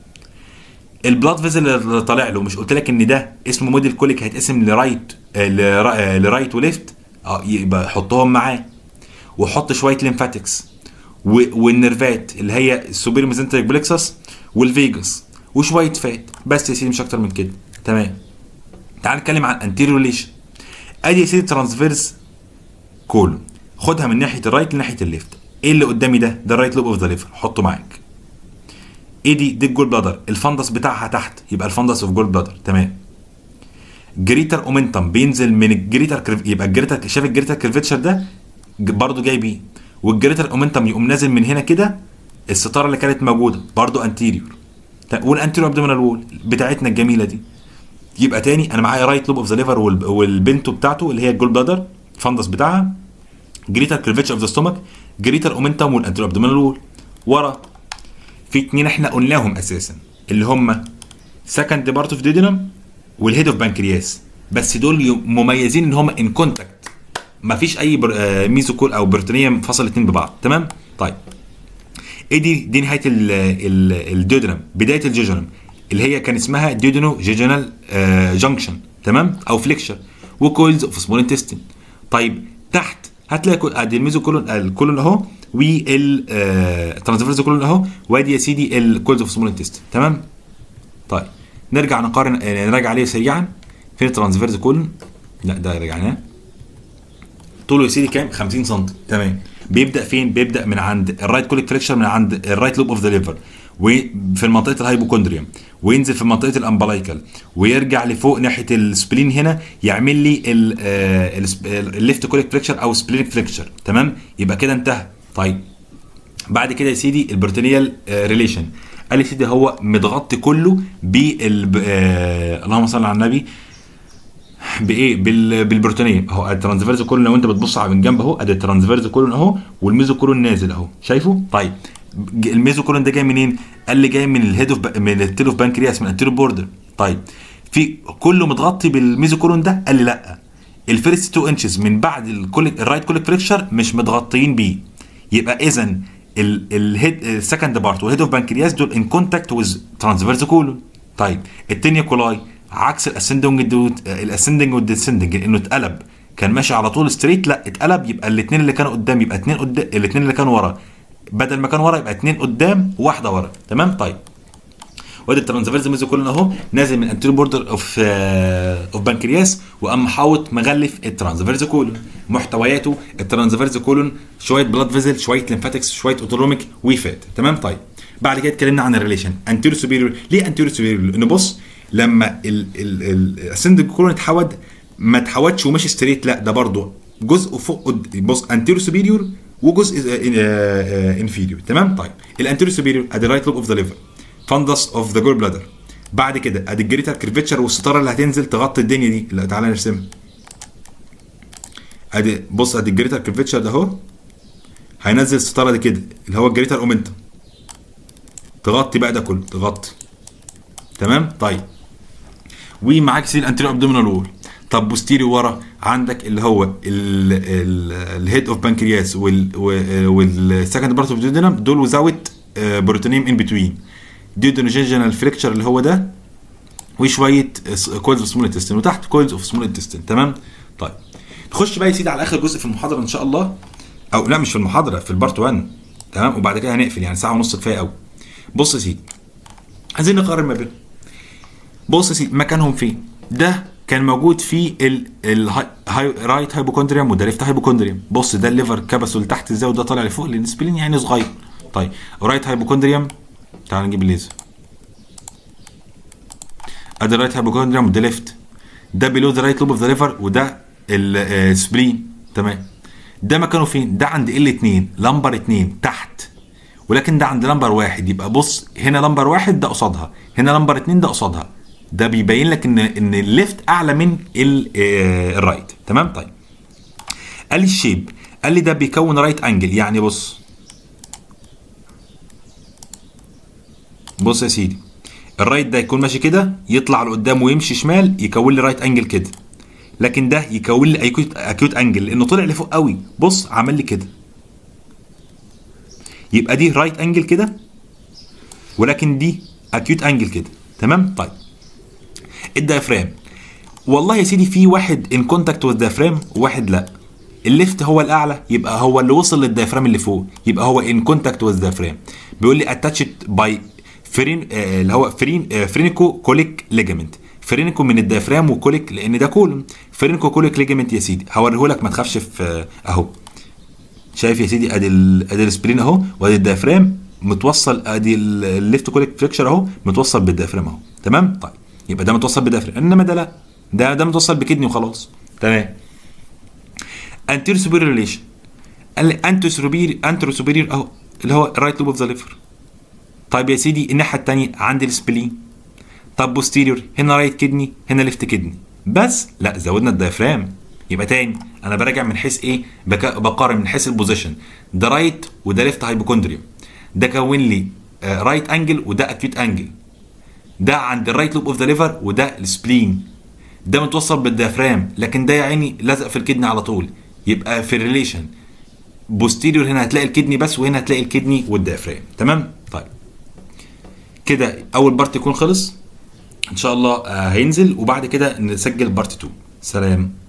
البلاد فيزل اللي طالع له مش قلت لك ان ده اسمه موديل كوليك هيتقسم لرايت آه، لرا- آه، لرايت وليفت اه يبقى حطهم معاه وحط شويه ليمفاتكس و- والنرفات اللي هي السوبر ميزنتريك بلكسس والفيجاس وشويه فات بس يا سيدي مش اكتر من كده تمام تعال نتكلم عن انتيريور ريليشن ادي يا سيدي ترانسفيرس كولون خدها من ناحيه الرايت لناحيه الليفت ايه اللي قدامي ده ده الرايت لوب اوف ذا ليفر حطه معاك ايه دي دي الجول بلادر الفندس بتاعها تحت يبقى الفندس اوف جول بلادر تمام جريتر اومنتم بينزل من الجريتر كريف يبقى الجريتر شايف الجريتر كريفتشر ده ج- برضو جاي بيه والجريتر اومنتم يقوم نازل من هنا كده الستاره اللي كانت موجوده برضو انتيريور والانتيريور ابدومينال وول بتاعتنا الجميله دي يبقى تاني انا معايا رايت لوب اوف ذا ليفر والبنتو بتاعته اللي هي الجول بلادر الفندس بتاعها جريتر كريفتشر اوف ذا ستومك جريتر اومنتم والانتيريور ابدومينال وول ورا في اتنين احنا قلناهم اساسا اللي هم سكند بارت اوف ديدنم والهيد اوف بانكرياس بس دول ي- مميزين ان هم ان كونتاكت مفيش اي بر... آه، ميزوكول او برتونيه منفصل الاتنين ببعض تمام طيب ايه دي دي نهايه ال... ال... الديودنم بدايه الجيجونم اللي هي كان اسمها ديودنو جيجونال جانكشن تمام او فليكشر وكويلز اوف سمول انتستين طيب تحت هتلاقي كو- ادي الميزوكولون الكولون اهو والترانسفيرز كولون اهو وادي يا سيدي الكويلز اوف سمول انتستين تمام طيب نرجع نقارن آه، نراجع عليه سريعا فين الترانسفيرز كولون لا ده رجعناه طوله يا سيدي كام 50 سم تمام بيبدا فين بيبدا من عند الرايت كوليك فريكشر من عند الرايت لوب اوف ذا ليفر وفي منطقه الهايبوكوندريوم وينزل في منطقه الامبلايكال ويرجع لفوق ناحيه السبلين هنا يعمل لي الليفت كوليك فريكشر او سبلينك فريكشر تمام يبقى كده انتهى طيب بعد كده يا سيدي البرتونيال ريليشن قال لي يا سيدي هو متغطي كله بال آه، اللهم صل على النبي بايه بال... بالبروتينيه اهو الترانسفيرز كولون لو انت بتبص على من جنب اهو ادي الترانسفيرز كولون اهو والميزو كولون نازل اهو شايفه طيب ج- الميزو كولون ده جاي منين قال لي جاي من الهيد اوف ب... من التيل اوف بانكرياس من التيل بوردر طيب في كله متغطي بالميزو كولون ده قال لي لا الفيرست 2 انشز من بعد الكوليك الرايت كوليك فريكشر مش متغطيين بيه يبقى اذا الهيد السكند بارت والهيد اوف بانكرياس دول ان كونتاكت ويز ترانسفيرز كولون طيب التينيا كولاي عكس الاسندنج الاسندنج والديسندنج لانه اتقلب كان ماشي على طول ستريت لا اتقلب يبقى الاثنين اللي كانوا قدام يبقى اثنين قدام الاثنين اللي كانوا ورا بدل ما كان ورا يبقى اثنين قدام وواحده ورا تمام طيب وادي الترانسفيرز ميزو كولون اهو نازل من انتيريور بوردر اوف اوف بنكرياس وقام محاوط مغلف الترانسفيرز كولون محتوياته الترانسفيرز كولون شويه بلاد فيزل شويه ليمفاتكس شويه اوتونوميك وفات تمام طيب بعد كده اتكلمنا عن الريليشن انتيريور سوبيريور ليه انتيريور سوبيريور لان بص لما الاسندنج كولون اتحود ما اتحودش ومشي ستريت لا ده برضه جزء فوق قد- بص انتيريور سوبيريور وجزء انفيريور تمام طيب الانتيريور سوبيريور ادي رايت لوب اوف ذا ليفر فندس اوف ذا جول بلادر بعد كده ادي الجريتر كيرفتشر والستاره اللي هتنزل تغطي الدنيا دي لا تعالى نرسمها ادي بص ادي الجريتر كيرفتشر ده اهو هينزل الستاره دي كده اللي هو الجريتر اومنتم تغطي بقى ده كله تغطي تمام طيب ومعاك سيل انتيريور ابدومينال وول طب بوستيريو ورا عندك اللي هو الهيد اوف بانكرياس والسكند بارت اوف ديودنم دول وزاوت بروتينيم ان بتوين ديودنوجينال فريكشر اللي هو ده وشويه كويلز اوف سمول انتستين وتحت كويلز اوف سمول انتستين تمام طيب نخش بقى يا سيدي على اخر جزء في المحاضره ان شاء الله او لا مش في المحاضره في البارت 1 تمام وبعد كده هنقفل يعني ساعه ونص كفايه قوي بص يا سيدي عايزين نقارن ما بينهم بص يا سيدي مكانهم فين ده كان موجود في ال الرايت هايبوكوندريوم وده ليفت هايبوكوندريوم بص ده الليفر كبسه لتحت ازاي وده طالع لفوق لان السبلين يعني صغير طيب رايت هايبوكوندريوم تعال نجيب الليزر ادي الرايت هايبوكوندريوم وده ليفت ده بيلو ذا رايت لوب اوف ذا ليفر وده السبلين تمام ده مكانه فين؟ ده عند ال 2 لمبر 2 تحت ولكن ده عند لمبر واحد يبقى بص هنا لمبر واحد ده قصادها هنا لمبر 2 ده قصادها ده بيبين لك ان ان الليفت اعلى من ال- آه، الرايت تمام طيب قال لي الشيب قال لي ده بيكون رايت انجل يعني بص بص يا سيدي الرايت ده يكون ماشي كده يطلع لقدام ويمشي شمال يكون لي رايت انجل كده لكن ده يكون لي اكيوت اكيوت انجل لانه طلع لفوق قوي بص عمل لي كده يبقى دي رايت انجل كده ولكن دي اكيوت انجل كده تمام طيب الديافرام والله يا سيدي في واحد ان كونتاكت وذ ديافرام وواحد لا الليفت هو الاعلى يبقى هو اللي وصل للديافرام اللي فوق يبقى هو ان كونتاكت وذ ديافرام بيقول لي اتاتشد باي فرين آه اللي هو فرين آه فرينيكو كوليك ليجامنت فرينيكو من الديافرام وكوليك لان ده كولون فرينيكو كوليك ليجامنت يا سيدي هوريه لك ما تخافش في آه، اهو شايف يا سيدي ادي ال- ادي السبرين اهو وادي الديافرام متوصل ادي ال- الليفت كوليك فليكشر اهو متوصل بالديافرام اهو تمام طيب يبقى ده متوصل بالديافرام انما ده لا ده ده متوصل بكدني وخلاص تمام انتيرو سوبيريور ريليشن قال لي انتو سوبيريور انترو سوبيريور اهو اللي هو الرايت لوب اوف ذا ليفر طيب يا سيدي الناحيه الثانيه عندي السبلين طب بوستيريور هنا رايت كدني هنا ليفت كدني بس لا زودنا الديافرام يبقى تاني انا براجع من حيث ايه بك- بقارن من حيث البوزيشن ده رايت وده ليفت هايبوكوندريوم ده كون لي رايت انجل وده اكيوت انجل ده عند الرايت لوب اوف ذا ليفر وده السبلين ده متوصل بالديافرام لكن ده يا عيني لزق في الكدني على طول يبقى في الريليشن بوستيريور هنا هتلاقي الكدني بس وهنا هتلاقي الكدني والديافرام تمام طيب كده اول بارت يكون خلص ان شاء الله آه، هينزل وبعد كده نسجل بارت 2 سلام